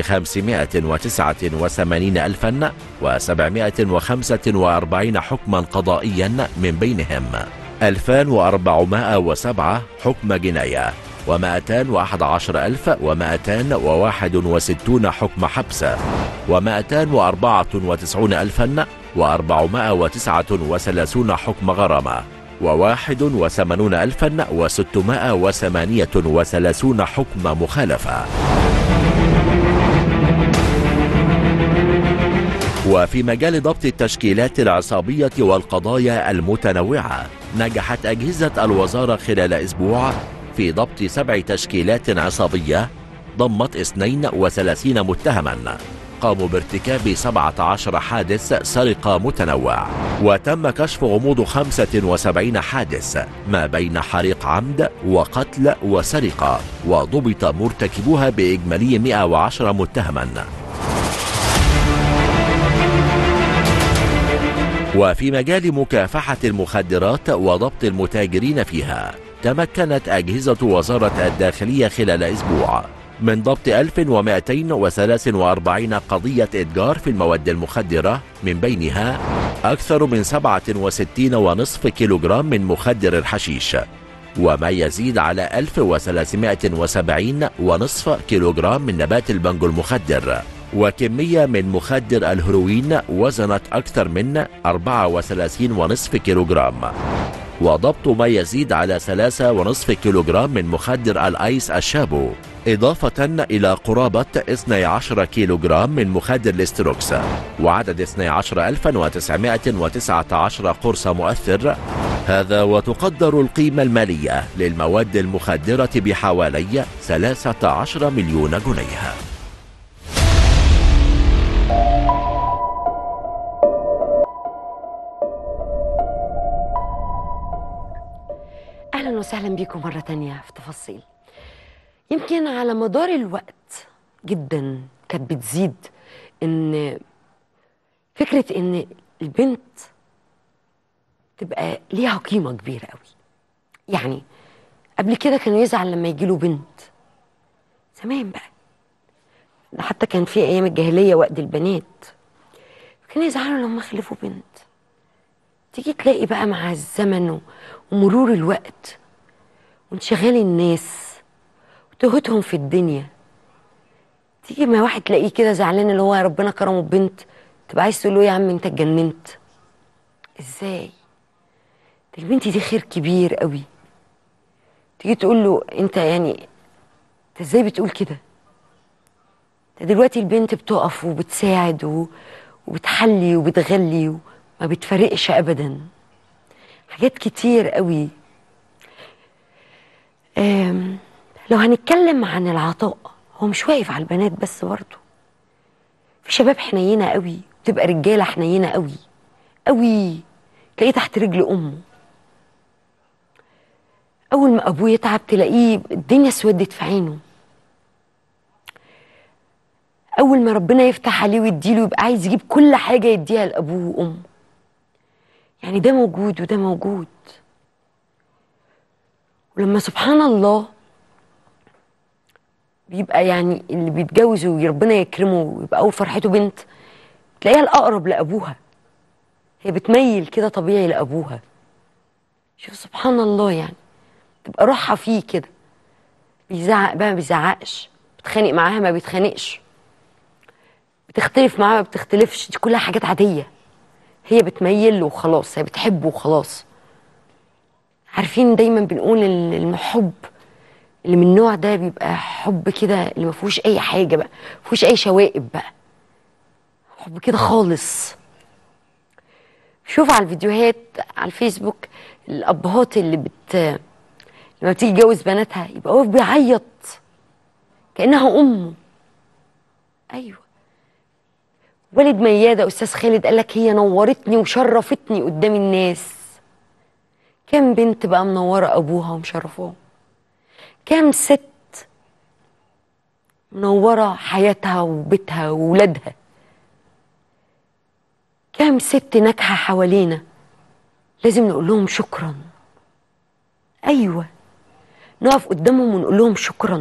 589,745 حكما قضائيا من بينهم 2407 حكم جناية و211261 حكم حبس و294,439 حكم غرامة وواحد وثمانون ألفا وستمائة وثمانية وثلاثون حكم مخالفة وفي مجال ضبط التشكيلات العصابية والقضايا المتنوعة نجحت أجهزة الوزارة خلال أسبوع في ضبط سبع تشكيلات عصابية ضمت 32 متهما قاموا بارتكاب 17 حادث سرقة متنوع وتم كشف غموض 75 حادث ما بين حريق عمد وقتل وسرقة وضبط مرتكبوها بإجمالي 110 متهما وفي مجال مكافحة المخدرات وضبط المتاجرين فيها تمكنت أجهزة وزارة الداخلية خلال أسبوع من ضبط 1243 قضية إتجار في المواد المخدرة من بينها أكثر من 67 ونصف كيلوغرام من مخدر الحشيش وما يزيد على 1370 ونصف كيلوغرام من نبات البنجو المخدر وكمية من مخدر الهروين وزنت أكثر من 34 ونصف كيلوغرام وضبط ما يزيد على ثلاثة ونصف كيلوغرام من مخدر الآيس الشابو إضافة إلى قرابة 12 كيلوغرام من مخدر الاستروكس وعدد 12919 قرص مؤثر هذا وتقدر القيمة المالية للمواد المخدرة بحوالي 13 مليون جنيه أهلا وسهلا بكم مرة تانية في تفاصيل يمكن على مدار الوقت جدا كانت بتزيد ان فكرة ان البنت تبقى ليها قيمة كبيرة قوي يعني قبل كده كان يزعل لما يجيله بنت زمان بقى ده حتى كان في أيام الجاهلية وقت البنات كان يزعلوا لما خلفوا بنت تيجي تلاقي بقى مع الزمن و- ومرور الوقت وانشغال الناس وتهتهم في الدنيا تيجي مع واحد تلاقيه كده زعلان اللي هو ربنا كرمه ببنت تبقى عايز تقول له يا عم انت اتجننت ازاي ده البنت دي خير كبير قوي تيجي تقول له انت يعني انت ازاي بتقول كده ده دلوقتي البنت بتقف وبتساعد و... وبتحلي وبتغلي وما بتفرقش ابدا حاجات كتير قوي أم... لو هنتكلم عن العطاء هو مش واقف على البنات بس برضه في شباب حنينه قوي بتبقى رجاله حنينه قوي قوي تلاقيه تحت رجل امه اول ما ابوه يتعب تلاقيه الدنيا اسودت في عينه اول ما ربنا يفتح عليه ويديله يبقى عايز يجيب كل حاجه يديها لابوه وامه يعني ده موجود وده موجود ولما سبحان الله بيبقى يعني اللي بيتجوز وربنا يكرمه ويبقى اول فرحته بنت تلاقيها الاقرب لابوها هي بتميل كده طبيعي لابوها شوف سبحان الله يعني تبقى روحها فيه كده بيزعق بقى ما بيزعقش بتخانق معاها ما بيتخانقش بتختلف معاها ما بتختلفش دي كلها حاجات عاديه هي بتميل له وخلاص هي بتحبه وخلاص عارفين دايما بنقول ال- المحب اللي من النوع ده بيبقى حب كده اللي ما فيهوش اي حاجه بقى ما فيهوش اي شوائب بقى حب كده خالص شوف على الفيديوهات على الفيسبوك الابهات اللي بت لما بتيجي تجوز بناتها يبقى واقف بيعيط كانها امه ايوه والد مياده استاذ خالد قال لك هي نورتني وشرفتني قدام الناس كام بنت بقى منوره ابوها ومشرفاه كام ست منوره حياتها وبيتها وولادها كام ست ناجحه حوالينا لازم نقول لهم شكرا ايوه نقف قدامهم ونقول لهم شكرا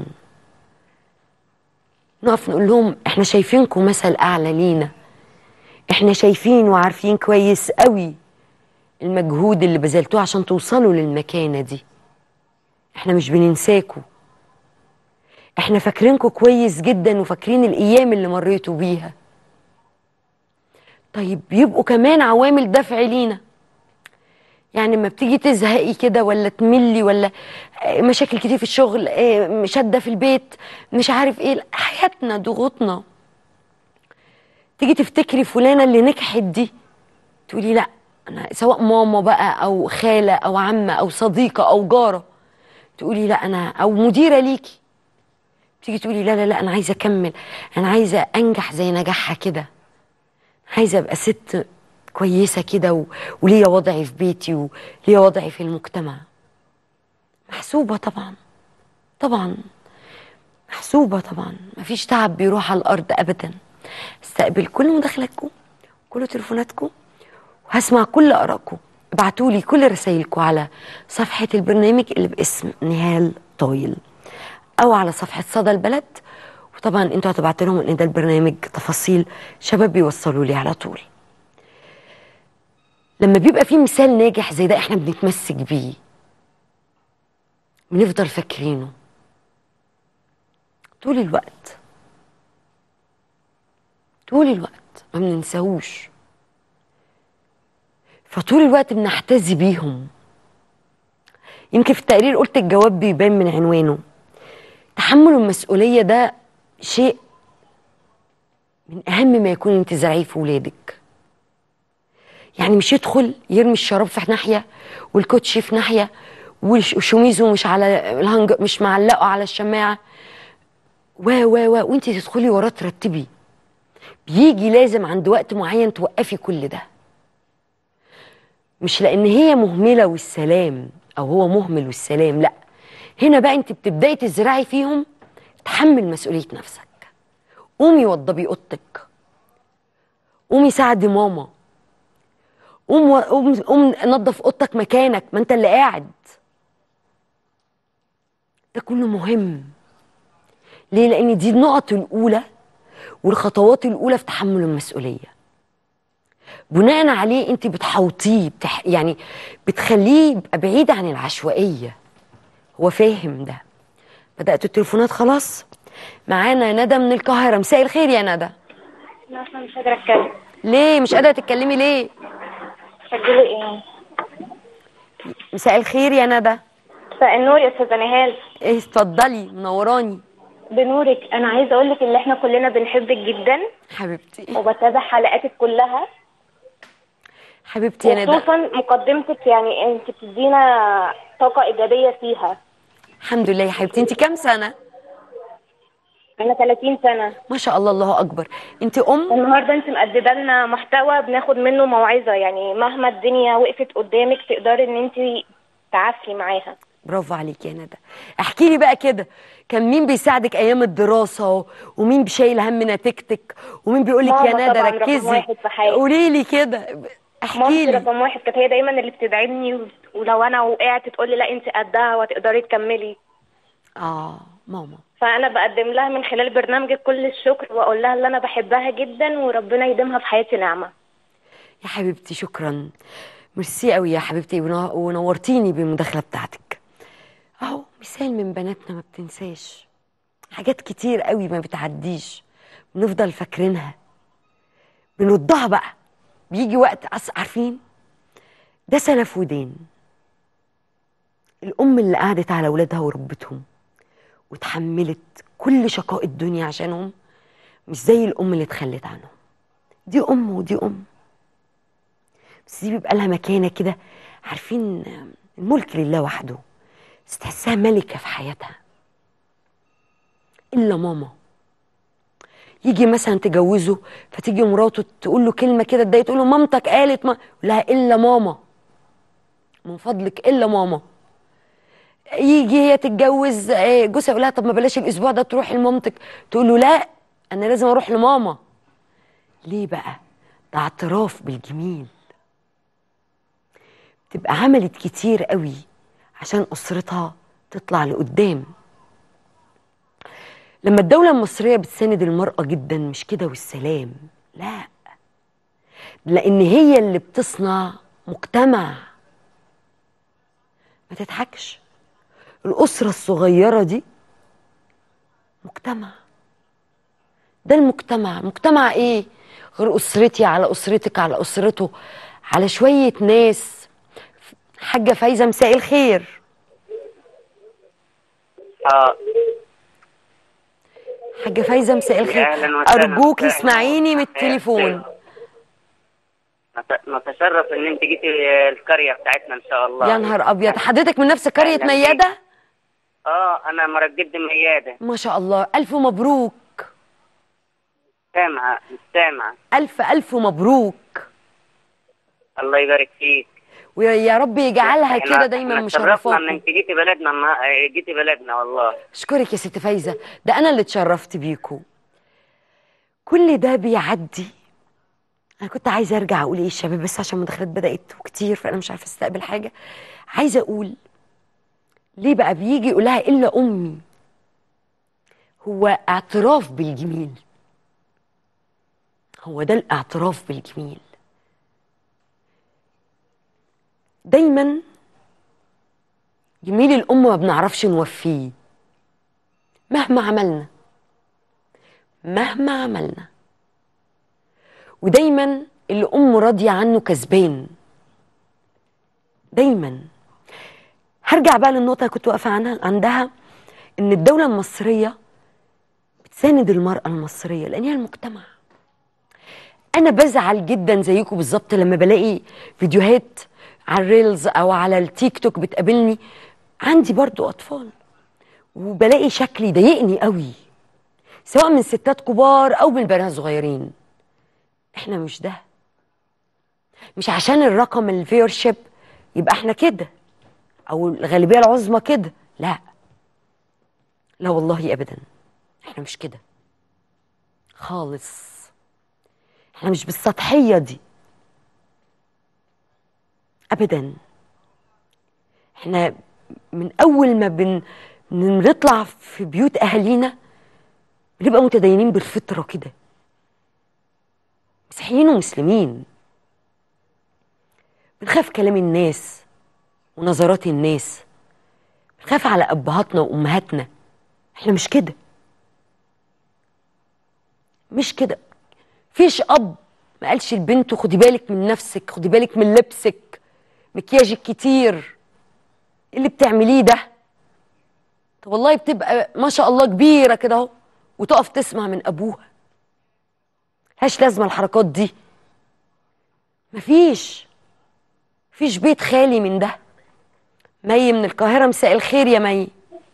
نقف نقول لهم احنا شايفينكم مثل اعلى لينا احنا شايفين وعارفين كويس قوي المجهود اللي بذلتوه عشان توصلوا للمكانه دي احنا مش بننساكوا احنا فاكرينكوا كويس جدا وفاكرين الايام اللي مريتوا بيها طيب يبقوا كمان عوامل دفع لينا يعني لما بتيجي تزهقي كده ولا تملي ولا آه، مشاكل كتير في الشغل آه، شده في البيت مش عارف ايه حياتنا ضغوطنا تيجي تفتكري فلانه اللي نجحت دي تقولي لا انا سواء ماما بقى او خاله او عمه او صديقه او جاره تقولي لا انا او مديره ليكي تيجي تقولي لا لا لا انا عايزه اكمل انا عايزه انجح زي نجاحها كده عايزه ابقى ست كويسه كده و... وليا وضعي في بيتي وليا وضعي في المجتمع محسوبه طبعا طبعا محسوبه طبعا مفيش تعب بيروح على الارض ابدا استقبل كل مداخلاتكم كل تليفوناتكم وهسمع كل ارائكم ابعتوا لي كل رسائلكم على صفحه البرنامج اللي باسم نهال طايل او على صفحه صدى البلد وطبعا انتوا هتبعتوا لهم ان ده البرنامج تفاصيل شباب بيوصلوا لي على طول لما بيبقى في مثال ناجح زي ده احنا بنتمسك بيه بنفضل فاكرينه طول الوقت طول الوقت ما بننساهوش فطول الوقت بنحتذي بيهم يمكن في التقرير قلت الجواب بيبان من عنوانه تحمل المسؤولية ده شيء من أهم ما يكون انت زرعيه في ولادك يعني مش يدخل يرمي الشراب في ناحية والكوتشي في ناحية والش- وشميزه مش على الهنج مش معلقه على الشماعة و و و وانت تدخلي وراه ترتبي بيجي لازم عند وقت معين توقفي كل ده مش لان هي مهمله والسلام او هو مهمل والسلام لا هنا بقى انت بتبداي تزرعي فيهم تحمل مسؤوليه نفسك قومي وضبي اوضتك قومي ساعدي ماما قوم قوم قوم نظف اوضتك مكانك ما انت اللي قاعد ده كله مهم ليه لان دي النقط الاولى والخطوات الاولى في تحمل المسؤوليه بناء عليه انت بتحوطيه بتح... يعني بتخليه يبقى بعيد عن العشوائيه هو فاهم ده بدات التليفونات خلاص معانا ندى من القاهره مساء الخير يا ندى لا اصلا مش قادرة اتكلم ليه مش قادره تتكلمي ليه سجلي ايه مساء الخير يا ندى مساء النور يا استاذة نهال ايه اتفضلي منوراني بنورك انا عايزة اقول لك ان احنا كلنا بنحبك جدا حبيبتي وبتابع حلقاتك كلها حبيبتي يا ندى وخصوصا مقدمتك يعني انت بتدينا طاقة ايجابية فيها الحمد لله يا حبيبتي انت كام سنه انا 30 سنة ما شاء الله الله اكبر انت ام النهارده انت مقدمه لنا محتوى بناخد منه موعظة يعني مهما الدنيا وقفت قدامك تقدري ان انت تعافري معاها برافو عليك يا ندى احكي لي بقى كده كان مين بيساعدك ايام الدراسه ومين بيشيل هم نتيجتك ومين بيقول لك يا ماما ندى طبعاً رقم ركزي واحد في حياتي. قولي لي كده احكي مامتي لي رقم واحد كانت هي دايما اللي بتدعمني و- ولو انا وقعت تقول لي لا انت قدها وهتقدري تكملي اه ماما فانا بقدم لها من خلال برنامجك كل الشكر واقول لها ان انا بحبها جدا وربنا يديمها في حياتي نعمه يا حبيبتي شكرا ميرسي قوي يا حبيبتي ون- ونورتيني بالمداخله بتاعتك اهو مثال من بناتنا ما بتنساش حاجات كتير قوي ما بتعديش بنفضل فاكرينها بنردها بقى بيجي وقت أص... عارفين ده سلف ودين الام اللي قعدت على اولادها وربتهم وتحملت كل شقاء الدنيا عشانهم مش زي الام اللي اتخلت عنهم دي ام ودي ام بس دي بيبقى لها مكانه كده عارفين الملك لله وحده بس تحسها ملكه في حياتها الا ماما يجي مثلا تجوزه فتيجي مراته تقول له كلمه كده تضايق تقول له مامتك قالت ما يقول لها الا ماما من فضلك الا ماما يجي هي تتجوز آه، جوزها يقول لها طب ما بلاش الاسبوع ده تروح لمامتك تقول له لا انا لازم اروح لماما ليه بقى ده اعتراف بالجميل تبقى عملت كتير قوي عشان اسرتها تطلع لقدام لما الدولة المصرية بتساند المرأة جدا مش كده والسلام لا لأن هي اللي بتصنع مجتمع ما تضحكش الأسرة الصغيرة دي مجتمع ده المجتمع مجتمع ايه غير أسرتي على أسرتك على أسرته على شوية ناس حاجة فايزة مساء الخير اه حاجة فايزة مساء الخير أهلاً وسهلاً. أرجوك أهلاً. اسمعيني من التليفون نت- نتشرف ان انت جيتي القريه بتاعتنا ان شاء الله يا نهار أبيض حضرتك من نفس قرية أهلاً ميادة اه انا مرة جد مياده ما شاء الله ألف مبروك سامعه مش سامعه ألف ألف مبروك الله يبارك فيك ويا رب يجعلها إحنا- كده دايما إحنا اتشرفنا ان مشرفاكم انت جيتي بلدنا النا- جيتي بلدنا والله اشكرك يا ست فايزه ده انا اللي اتشرفت بيكم كل ده بيعدي انا كنت عايزه ارجع اقول ايه الشباب بس عشان المداخلات بدات وكتير فانا مش عارفه استقبل حاجه عايزه اقول ليه بقى بيجي يقولها الا امي هو اعتراف بالجميل هو ده الاعتراف بالجميل دايما جميل الام ما بنعرفش نوفيه مهما عملنا مهما عملنا ودايما اللي امه راضيه عنه كسبان دايما هرجع بقى للنقطه اللي كنت واقفه عنها عندها ان الدوله المصريه بتساند المراه المصريه لان هي المجتمع انا بزعل جدا زيكم بالظبط لما بلاقي فيديوهات على الريلز او على التيك توك بتقابلني عندي برضو اطفال وبلاقي شكل يضايقني قوي سواء من ستات كبار او من بنات صغيرين احنا مش ده مش عشان الرقم الفيورشيب يبقى احنا كده او الغالبيه العظمى كده لا لا والله ابدا احنا مش كده خالص احنا مش بالسطحيه دي ابدا احنا من اول ما بن بنطلع في بيوت اهالينا بنبقى متدينين بالفطره كده مسيحيين ومسلمين بنخاف كلام الناس ونظرات الناس بنخاف على ابهاتنا وامهاتنا احنا مش كده مش كده فيش اب ما قالش لبنته خدي بالك من نفسك خدي بالك من لبسك مكياجك كتير اللي بتعمليه ده طب والله بتبقى ما شاء الله كبيره كده اهو وتقف تسمع من ابوها ملهاش لازمه الحركات دي مفيش مفيش بيت خالي من ده مي من القاهره مساء الخير يا مي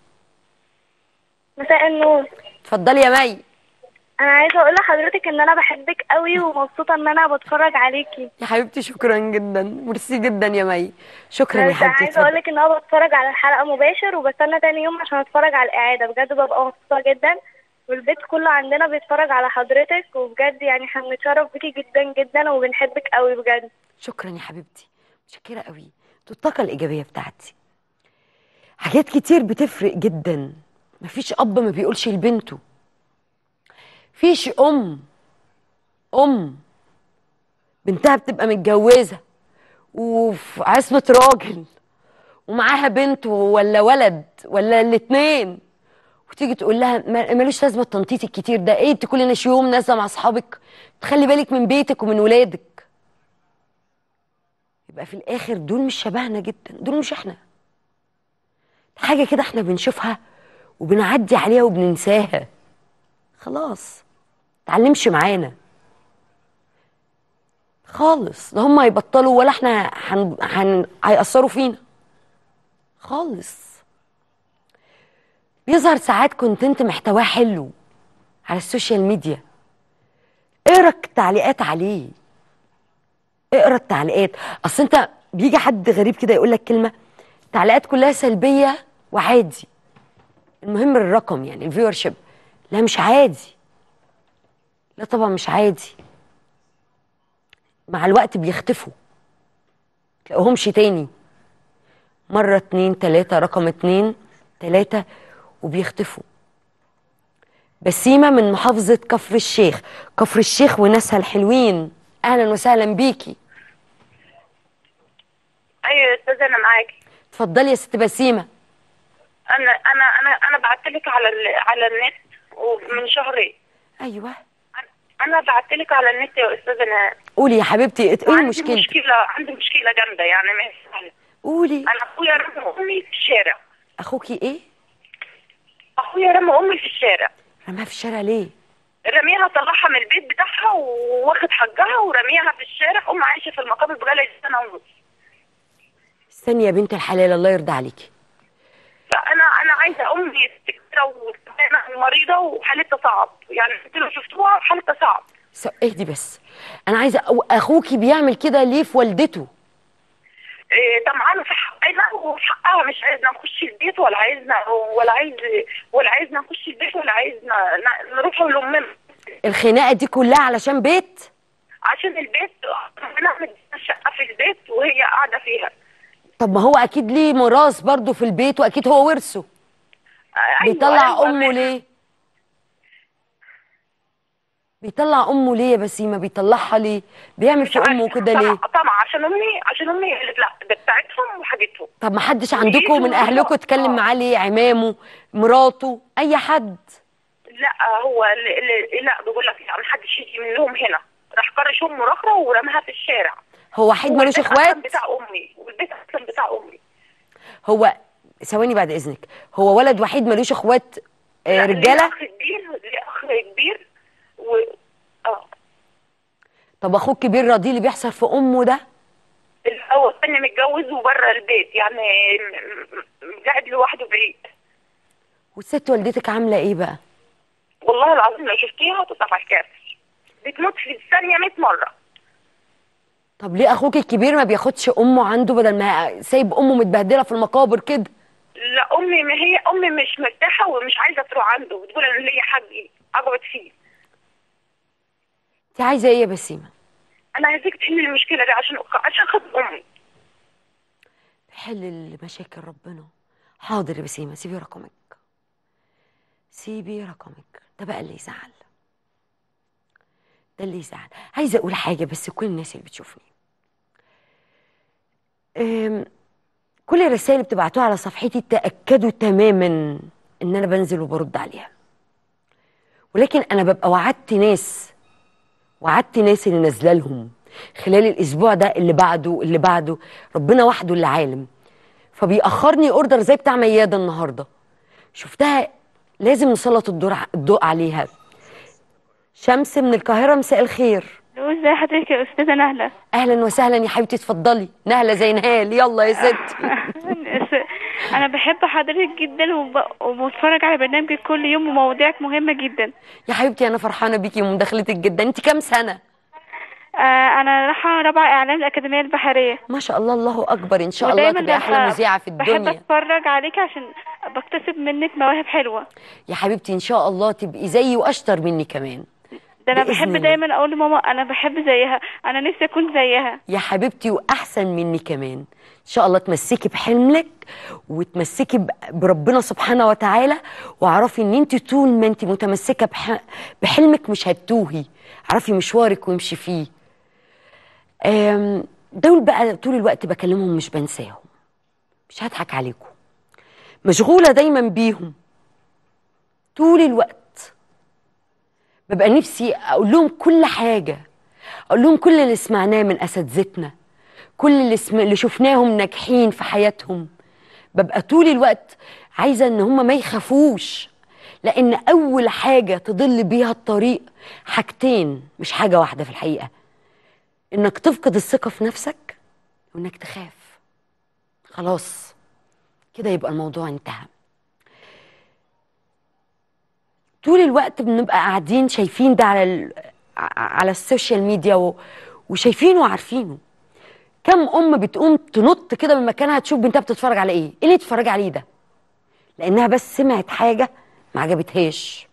مساء النور اتفضلي يا مي انا عايزه اقول لحضرتك ان انا بحبك قوي ومبسوطه ان انا بتفرج عليكي يا حبيبتي شكرا جدا ميرسي جدا يا مي شكرا يا بس حبيبتي عايزه اقول اتفضلي. لك ان انا بتفرج على الحلقه مباشر وبستنى تاني يوم عشان اتفرج على الاعاده بجد ببقى مبسوطه جدا والبيت كله عندنا بيتفرج على حضرتك وبجد يعني احنا بنتشرف بيكي جدا جدا وبنحبك قوي بجد شكرا يا حبيبتي متشكره قوي دي الطاقه الايجابيه بتاعتي حاجات كتير بتفرق جدا مفيش اب ما بيقولش لبنته فيش ام ام بنتها بتبقى متجوزه وفي عصمه راجل ومعاها بنت ولا ولد ولا الاتنين وتيجي تقول لها ما- ملوش لازمه التنطيط الكتير ده ايه انت كل ناس يوم نازله مع اصحابك تخلي بالك من بيتك ومن ولادك يبقى في الاخر دول مش شبهنا جدا دول مش احنا حاجه كده احنا بنشوفها وبنعدي عليها وبننساها خلاص تعلمش معانا خالص لا هم هيبطلوا ولا احنا هن... هن... هيأثروا فينا خالص بيظهر ساعات كونتنت محتواه حلو على السوشيال ميديا اقرا التعليقات عليه اقرا التعليقات اصل انت بيجي حد غريب كده يقول لك كلمه التعليقات كلها سلبيه وعادي المهم الرقم يعني الفيور شيب لا مش عادي لا طبعا مش عادي مع الوقت بيختفوا تلاقوهمش تاني مرة اتنين تلاتة رقم اتنين تلاتة وبيختفوا بسيمة من محافظة كفر الشيخ كفر الشيخ وناسها الحلوين أهلا وسهلا بيكي ايوه يا استاذه انا معاكي اتفضلي يا ست بسيمة انا انا انا انا بعت لك على ال... على النت ومن شهرين ايوه انا بعت لك على النت يا استاذه انا قولي يا حبيبتي ايه عندي المشكلة مشكله عندي مشكله جامده يعني ما هي سهلة. قولي انا اخويا رمى امي في الشارع أخوكي إيه اخويا رمى امي في الشارع رماها في الشارع ليه رميها طلعها من البيت بتاعها وواخد حقها ورميها في الشارع ام عايشه في المقابر بقالها سنه ونص استني يا بنت الحلال الله يرضى عليكي فانا انا عايزه امي كبيره وتعبانه ومريضه وحالتها صعب يعني انت لو شفتوها حالتها صعب س- اهدي بس انا عايزه أو- اخوكي بيعمل كده ليه في والدته إيه، طمعانه في حقنا وفي حقها مش عايزنا نخش البيت ولا عايزنا ولا عايز ولا عايزنا نخش البيت ولا عايزنا ن- نروح لامنا الخناقه دي كلها علشان بيت عشان البيت نعمل شقه في البيت وهي قاعده فيها طب ما هو اكيد ليه ميراث برضه في البيت واكيد هو ورثه أيوة، بيطلع أيوة، امه ليه بيطلع امه ليه يا بسيمه بيطلعها ليه بيعمل في امه كده ليه طمع طمع عشان امي عشان امي قالت لا ده بتاعتهم وحاجتهم طب ما حدش عندكم من اهلكم اتكلم معاه ليه عمامه مراته اي حد لا هو اللي اللي لا بيقول لك لا محدش يجي منهم هنا راح كرش امه رخره ورماها في الشارع هو وحيد ملوش والبيت أصلاً اخوات بتاع امي والبيت اصلا بتاع امي هو ثواني بعد اذنك هو ولد وحيد ملوش اخوات آه، رجاله اخ كبير ليه اخ كبير و اه طب اخوك كبير راضي اللي بيحصل في امه ده هو الثاني متجوز وبره البيت يعني م- م- قاعد لوحده بعيد والست والدتك عامله ايه بقى والله العظيم لو شفتيها تطلع الكافر بتموت في الثانيه 100 مره طب ليه اخوك الكبير ما بياخدش امه عنده بدل ما سايب امه متبهدله في المقابر كده لا امي ما هي امي مش مرتاحه ومش عايزه تروح عنده بتقول انا ليا حقي اقعد فيه انت عايزه ايه يا بسيمه انا عايزاك تحلي المشكله دي عشان عشان خاطر امي حل المشاكل ربنا حاضر يا بسيمه سيبي رقمك سيبي رقمك ده بقى اللي يزعل ده اللي يزعل عايزه اقول حاجه بس كل الناس اللي بتشوفني أم، كل الرسائل اللي بتبعتوها على صفحتي تاكدوا تماما ان انا بنزل وبرد عليها ولكن انا ببقى وعدت ناس وعدت ناس اللي نازله لهم خلال الاسبوع ده اللي بعده اللي بعده ربنا وحده اللي عالم فبيأخرني اوردر زي بتاع مياده النهارده شفتها لازم نسلط الضوء الضوء عليها شمس من القاهره مساء الخير ازي حضرتك يا استاذه نهله اهلا وسهلا يا حبيبتي اتفضلي نهله زي نهال يلا يا ست انا بحب حضرتك جدا وب... وبتفرج على برنامجك كل يوم ومواضيعك مهمه جدا يا حبيبتي انا فرحانه بيكي ومداخلتك جدا انت كام سنه آه انا رايحه رابعه اعلام الاكاديميه البحريه ما شاء الله الله اكبر ان شاء الله ودايما تبقى احلى ببقى- مذيعه في بحب الدنيا اتفرج عليك عشان بكتسب منك مواهب حلوه يا حبيبتي ان شاء الله تبقي زيي واشطر مني كمان ده انا بإذن بحب الله. دايما اقول لماما انا بحب زيها انا نفسي اكون زيها يا حبيبتي واحسن مني كمان ان شاء الله تمسكي بحلمك وتمسكي ب- بربنا سبحانه وتعالى واعرفي ان انت طول ما انت متمسكه بح... بحلمك مش هتتوهي اعرفي مشوارك وامشي فيه أم، دول بقى طول الوقت بكلمهم مش بنساهم مش هضحك عليكم مشغوله دايما بيهم طول الوقت ببقى نفسي اقول لهم كل حاجه اقول لهم كل اللي سمعناه من اساتذتنا كل اللي, سم... اللي شفناهم ناجحين في حياتهم ببقى طول الوقت عايزه ان هم ما يخافوش لان اول حاجه تضل بيها الطريق حاجتين مش حاجه واحده في الحقيقه انك تفقد الثقه في نفسك وانك تخاف خلاص كده يبقى الموضوع انتهى طول الوقت بنبقى قاعدين شايفين ده على ال... ع- على السوشيال ميديا و... وشايفينه وعارفينه كم ام بتقوم تنط كده من مكانها تشوف بنتها بتتفرج على ايه ايه اللي تتفرج عليه ده لانها بس سمعت حاجه ما عجبتهاش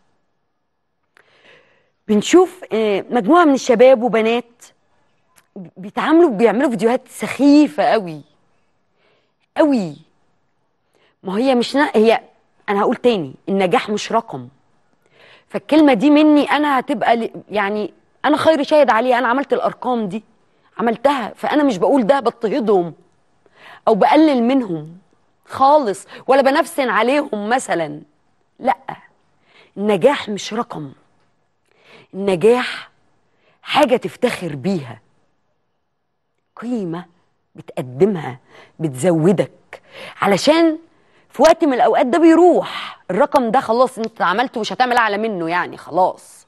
بنشوف آه، مجموعه من الشباب وبنات بيتعاملوا بيعملوا فيديوهات سخيفه قوي قوي ما هي مش نا... هي انا هقول تاني النجاح مش رقم فالكلمه دي مني انا هتبقى ل... يعني انا خير شاهد عليها انا عملت الارقام دي عملتها فانا مش بقول ده بضطهدهم او بقلل منهم خالص ولا بنفسن عليهم مثلا لا النجاح مش رقم النجاح حاجه تفتخر بيها قيمه بتقدمها بتزودك علشان في وقت من الاوقات ده بيروح الرقم ده خلاص انت عملته مش هتعمل اعلى منه يعني خلاص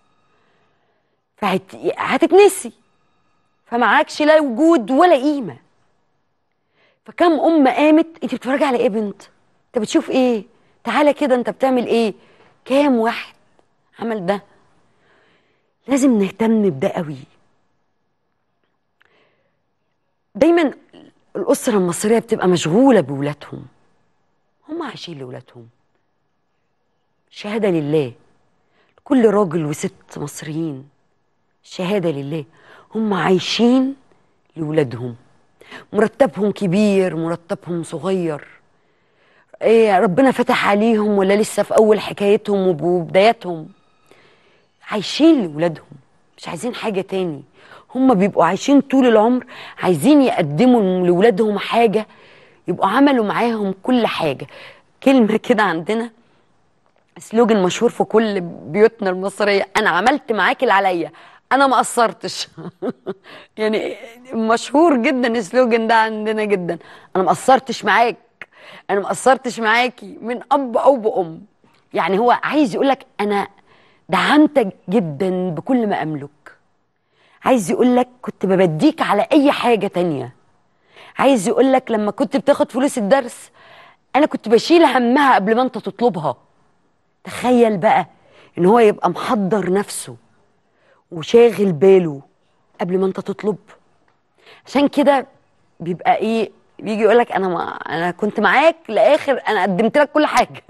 فهتتنسي فمعكش لا وجود ولا قيمه فكم ام قامت انت بتتفرجي على ايه يا بنت انت بتشوف ايه تعالى كده انت بتعمل ايه كام واحد عمل ده لازم نهتم بده قوي دايما الاسره المصريه بتبقى مشغوله بولادهم هم عايشين لولادهم شهاده لله كل راجل وست مصريين شهاده لله هم عايشين لولادهم مرتبهم كبير مرتبهم صغير إيه ربنا فتح عليهم ولا لسه في اول حكايتهم وب- وبداياتهم عايشين لولادهم مش عايزين حاجه تاني هم بيبقوا عايشين طول العمر عايزين يقدموا لولادهم حاجه يبقوا عملوا معاهم كل حاجه كلمه كده عندنا سلوجن مشهور في كل بيوتنا المصريه انا عملت معاك اللي عليا انا ما قصرتش يعني مشهور جدا السلوجن ده عندنا جدا انا ما قصرتش معاك انا ما قصرتش معاكي من اب او بام يعني هو عايز يقول لك انا دعمتك جدا بكل ما املك عايز يقول لك كنت ببديك على اي حاجه تانية عايز يقول لك لما كنت بتاخد فلوس الدرس انا كنت بشيل همها قبل ما انت تطلبها تخيل بقى ان هو يبقى محضر نفسه وشاغل باله قبل ما انت تطلب عشان كده بيبقى ايه بيجي يقول لك انا ما انا كنت معاك لاخر انا قدمت لك كل حاجه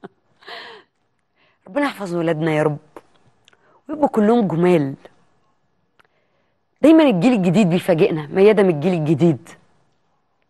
ربنا يحفظ ولادنا يا رب ويبقوا كلهم جمال دايما الجيل الجديد بيفاجئنا ميادة من الجيل الجديد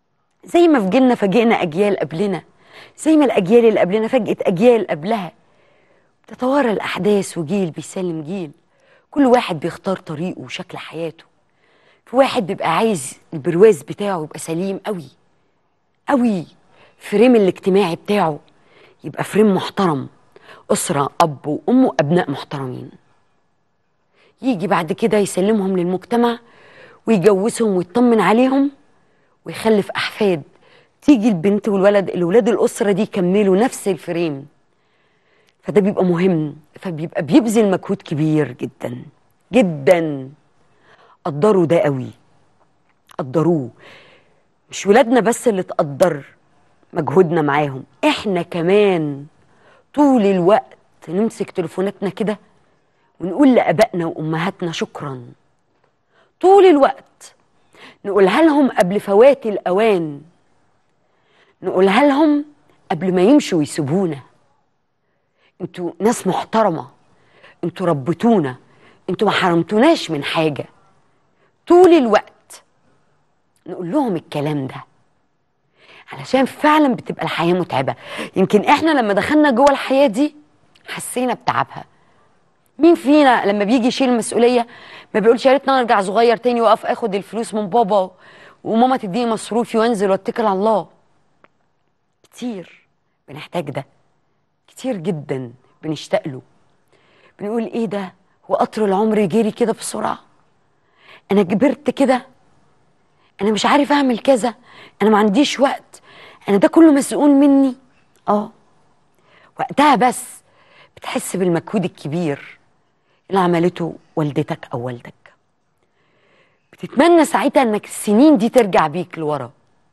زي ما في جيلنا فاجئنا اجيال قبلنا زي ما الاجيال اللي قبلنا فاجئت اجيال قبلها تتوارى الاحداث وجيل بيسلم جيل كل واحد بيختار طريقه وشكل حياته في واحد بيبقى عايز البرواز بتاعه يبقى سليم قوي قوي فريم الاجتماعي بتاعه يبقى فريم محترم أسرة أب وأم وأبناء محترمين يجي بعد كده يسلمهم للمجتمع ويجوزهم ويطمن عليهم ويخلف أحفاد تيجي البنت والولد الولاد الأسرة دي يكملوا نفس الفريم فده بيبقى مهم فبيبقى بيبذل مجهود كبير جدا جدا قدروا ده قوي قدروه مش ولادنا بس اللي تقدر مجهودنا معاهم احنا كمان طول الوقت نمسك تليفوناتنا كده ونقول لابائنا وامهاتنا شكرا طول الوقت نقولها لهم قبل فوات الاوان نقولها لهم قبل ما يمشوا ويسيبونا انتوا ناس محترمه انتوا ربتونا انتوا ما حرمتوناش من حاجه طول الوقت نقول لهم الكلام ده علشان فعلا بتبقى الحياه متعبه يمكن احنا لما دخلنا جوه الحياه دي حسينا بتعبها مين فينا لما بيجي يشيل المسؤوليه ما بيقولش يا ريتني ارجع صغير تاني واقف اخد الفلوس من بابا وماما تديني مصروفي وانزل واتكل على الله كتير بنحتاج ده كتير جدا بنشتاق له بنقول ايه ده هو قطر العمر جري كده بسرعه انا كبرت كده انا مش عارف اعمل كذا انا ما عنديش وقت انا ده كله مسؤول مني اه وقتها بس بتحس بالمجهود الكبير اللي عملته والدتك او والدك بتتمنى ساعتها انك السنين دي ترجع بيك لورا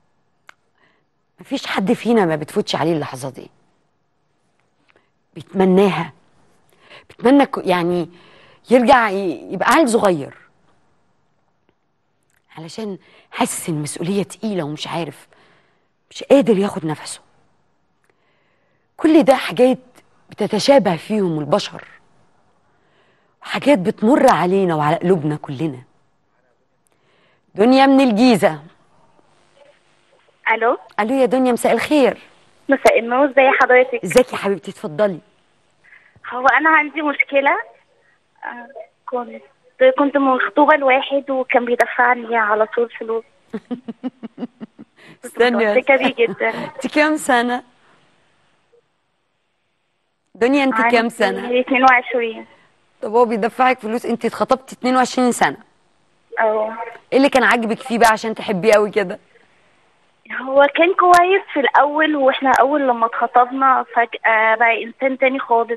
مفيش حد فينا ما بتفوتش عليه اللحظه دي بيتمناها بيتمنى ك- يعني يرجع ي- يبقى عيل صغير علشان حاسس ان المسؤوليه تقيله ومش عارف مش قادر ياخد نفسه كل ده حاجات بتتشابه فيهم البشر وحاجات بتمر علينا وعلى قلوبنا كلنا دنيا من الجيزه الو الو يا دنيا مساء الخير مساء النور ازي حضرتك ازيك يا حبيبتي اتفضلي هو انا عندي مشكله آه، كنت كنت مخطوبه لواحد وكان بيدفعني على طول فلوس استني متمسكه بيه جدا انت كام سنه دنيا انت كام سنه عندي 22 طب هو بيدفعك فلوس انت اتخطبتي 22 سنه اه ايه اللي كان عاجبك فيه بقى عشان تحبيه قوي كده هو كان كويس في الاول واحنا اول لما اتخطبنا فجاه بقى انسان تاني خالص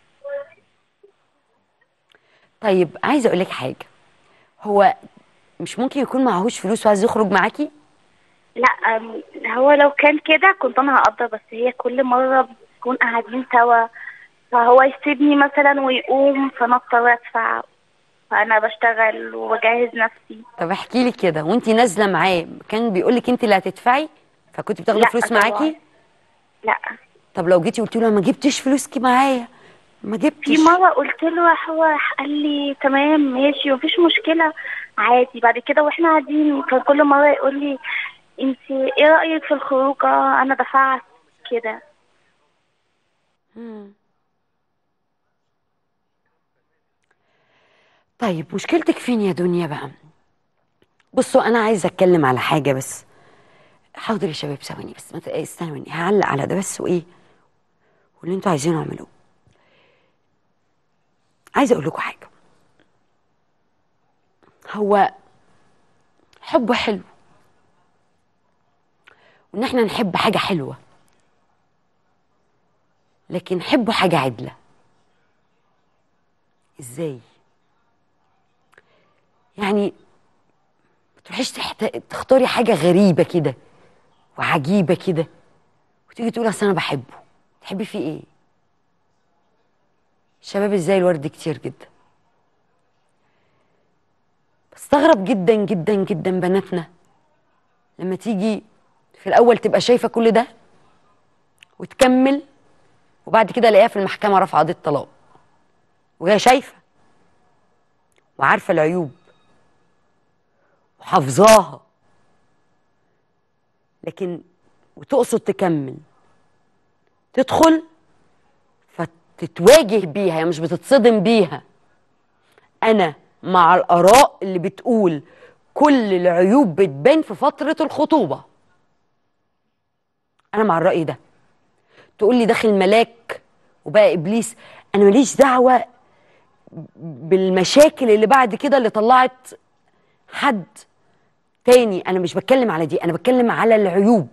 طيب عايزه اقول لك حاجه هو مش ممكن يكون معهوش فلوس وعايز يخرج معاكي لا أم، هو لو كان كده كنت انا هقدر بس هي كل مره بنكون قاعدين سوا فهو يسيبني مثلا ويقوم فانا اضطر ادفع فانا بشتغل وبجهز نفسي طب احكي لي كده وانت نازله معاه كان بيقول لك انت اللي هتدفعي فكنت بتاخدي لا فلوس طبعاً. معاكي لا طب لو جيتي قلت له ما جبتش فلوسكي معايا ما جبتش في مره قلت له هو قال لي تمام ماشي مفيش مشكله عادي بعد كده واحنا قاعدين كان كل مره يقول لي انت ايه رايك في الخروجه انا دفعت كده مم. طيب مشكلتك فين يا دنيا بقى بصوا انا عايزه اتكلم على حاجه بس حاضر يا شباب ثواني بس ما ت- استنوني هعلق على ده بس وايه واللي انتوا عايزينه اعملوه عايزه اقول لكم حاجه هو حب حلو وان احنا نحب حاجه حلوه لكن حبوا حاجه عدله ازاي يعني ما تروحيش تحت... تختاري حاجه غريبه كده وعجيبه كده وتيجي تقولي اصل انا بحبه تحبي فيه ايه الشباب ازاي الورد كتير جدا بستغرب جدا جدا جدا بناتنا لما تيجي في الاول تبقى شايفه كل ده وتكمل وبعد كده الاقيها في المحكمه رافعه قضيه طلاق وهي شايفه وعارفه العيوب وحافظاها لكن وتقصد تكمل تدخل فتتواجه بيها يعني مش بتتصدم بيها انا مع الاراء اللي بتقول كل العيوب بتبان في فتره الخطوبه انا مع الراي ده تقول لي داخل ملاك وبقى ابليس انا ماليش دعوه بالمشاكل اللي بعد كده اللي طلعت حد تاني انا مش بتكلم على دي انا بتكلم على العيوب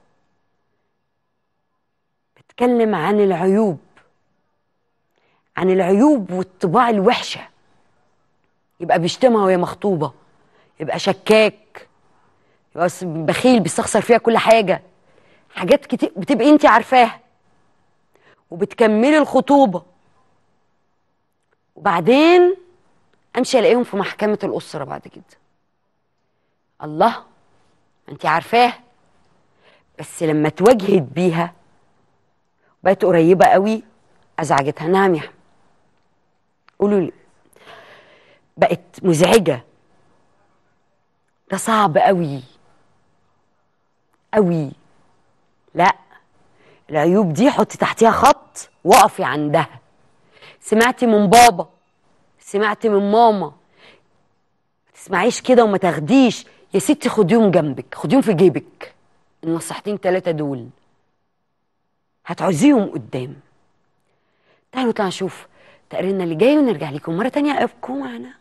بتكلم عن العيوب عن العيوب والطباع الوحشه يبقى بيشتمها وهي مخطوبه يبقى شكاك يبقى س- بخيل بيستخسر فيها كل حاجه حاجات كتير بتبقي انت عارفاها وبتكملي الخطوبه وبعدين امشي الاقيهم في محكمه الاسره بعد كده الله انت عارفاها بس لما اتواجهت بيها بقت قريبه قوي ازعجتها نعم يا احمد قولوا لي بقت مزعجه ده صعب قوي قوي لا العيوب دي حطي تحتيها خط وقفي عندها سمعتي من بابا سمعتي من ماما ما تسمعيش كده وما تاخديش يا ستي خديهم جنبك خديهم في جيبك النصيحتين ثلاثة دول هتعوزيهم قدام تعالوا نطلع نشوف تقريرنا اللي جاي ونرجع لكم مرة تانية ابقوا معنا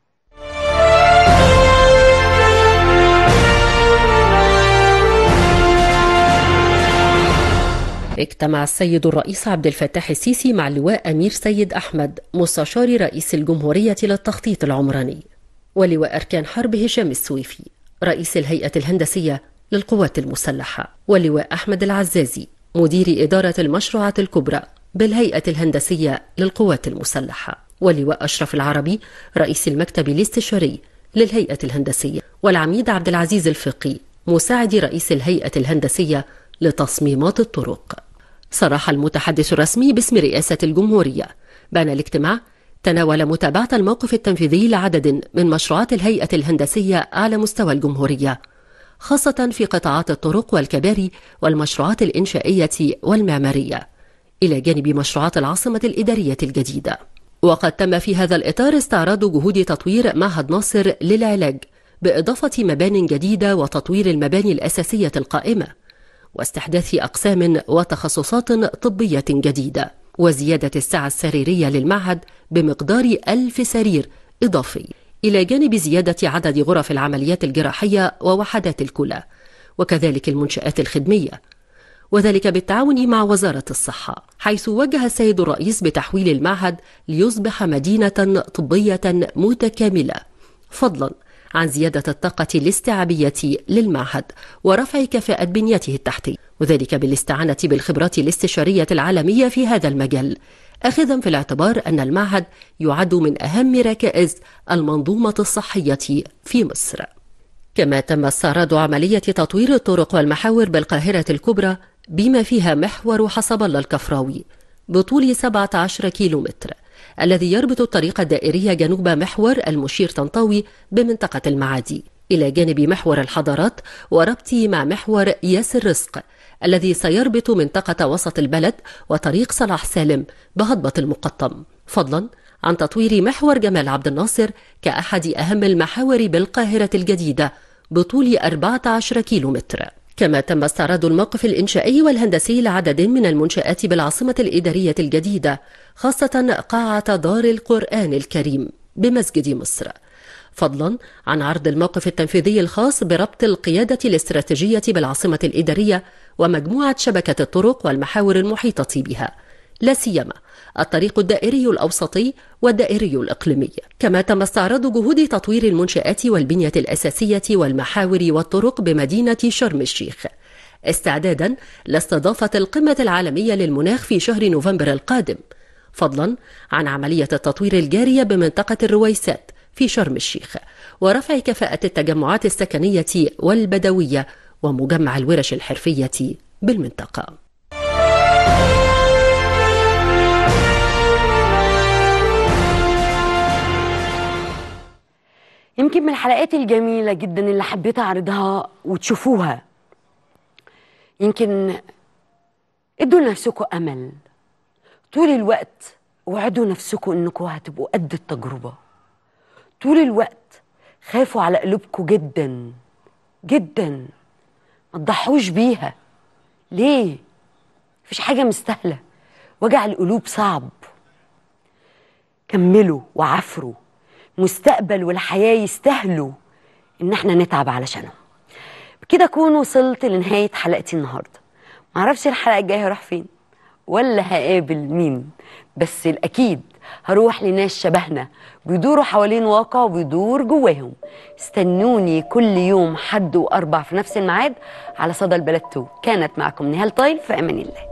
اجتمع السيد الرئيس عبد الفتاح السيسي مع اللواء أمير سيد أحمد مستشار رئيس الجمهورية للتخطيط العمراني ولواء أركان حرب هشام السويفي رئيس الهيئة الهندسية للقوات المسلحة واللواء أحمد العزازي مدير إدارة المشروعات الكبرى بالهيئة الهندسية للقوات المسلحة واللواء أشرف العربي رئيس المكتب الاستشاري للهيئة الهندسية والعميد عبد العزيز الفقي مساعد رئيس الهيئة الهندسية لتصميمات الطرق صرح المتحدث الرسمي باسم رئاسة الجمهورية بأن الاجتماع تناول متابعة الموقف التنفيذي لعدد من مشروعات الهيئة الهندسية على مستوى الجمهورية خاصة في قطاعات الطرق والكباري والمشروعات الإنشائية والمعمارية إلى جانب مشروعات العاصمة الإدارية الجديدة وقد تم في هذا الإطار استعراض جهود تطوير معهد ناصر للعلاج بإضافة مبان جديدة وتطوير المباني الأساسية القائمة واستحداث أقسام وتخصصات طبية جديدة وزيادة السعة السريرية للمعهد بمقدار ألف سرير إضافي إلى جانب زيادة عدد غرف العمليات الجراحية ووحدات الكلى وكذلك المنشآت الخدمية وذلك بالتعاون مع وزارة الصحة حيث وجه السيد الرئيس بتحويل المعهد ليصبح مدينة طبية متكاملة فضلا عن زيادة الطاقة الاستيعابية للمعهد ورفع كفاءة بنيته التحتية وذلك بالاستعانة بالخبرات الاستشارية العالمية في هذا المجال أخذا في الاعتبار أن المعهد يعد من أهم ركائز المنظومة الصحية في مصر كما تم استعراض عملية تطوير الطرق والمحاور بالقاهرة الكبرى بما فيها محور حصب الله الكفراوي بطول 17 كيلومتر الذي يربط الطريق الدائري جنوب محور المشير طنطاوي بمنطقة المعادي إلى جانب محور الحضارات وربطه مع محور ياس الرزق الذي سيربط منطقة وسط البلد وطريق صلاح سالم بهضبة المقطم فضلا عن تطوير محور جمال عبد الناصر كأحد أهم المحاور بالقاهرة الجديدة بطول 14 كيلومتر كما تم استعراض الموقف الإنشائي والهندسي لعدد من المنشآت بالعاصمة الإدارية الجديدة خاصة قاعة دار القرآن الكريم بمسجد مصر فضلا عن عرض الموقف التنفيذي الخاص بربط القيادة الاستراتيجية بالعاصمة الإدارية ومجموعة شبكة الطرق والمحاور المحيطة بها لا سيما الطريق الدائري الأوسطي والدائري الإقليمي كما تم استعراض جهود تطوير المنشآت والبنية الأساسية والمحاور والطرق بمدينة شرم الشيخ استعدادا لاستضافة القمة العالمية للمناخ في شهر نوفمبر القادم فضلا عن عملية التطوير الجارية بمنطقة الرويسات في شرم الشيخ ورفع كفاءة التجمعات السكنية والبدوية ومجمع الورش الحرفية بالمنطقة يمكن من الحلقات الجميلة جدا اللي حبيت أعرضها وتشوفوها يمكن ادوا لنفسكم امل طول الوقت وعدوا نفسكم انكم هتبقوا قد التجربه طول الوقت خافوا على قلوبكم جدا جدا ما تضحوش بيها ليه مفيش حاجه مستاهله وجع القلوب صعب كملوا وعافروا مستقبل والحياه يستاهلوا ان احنا نتعب علشانهم بكده اكون وصلت لنهايه حلقتي النهارده معرفش الحلقه الجايه هروح فين ولا هقابل مين بس الاكيد هروح لناس شبهنا بيدوروا حوالين واقع وبيدور جواهم استنوني كل يوم حد واربع في نفس الميعاد على صدى البلد 2 كانت معكم نهال طايل في امان الله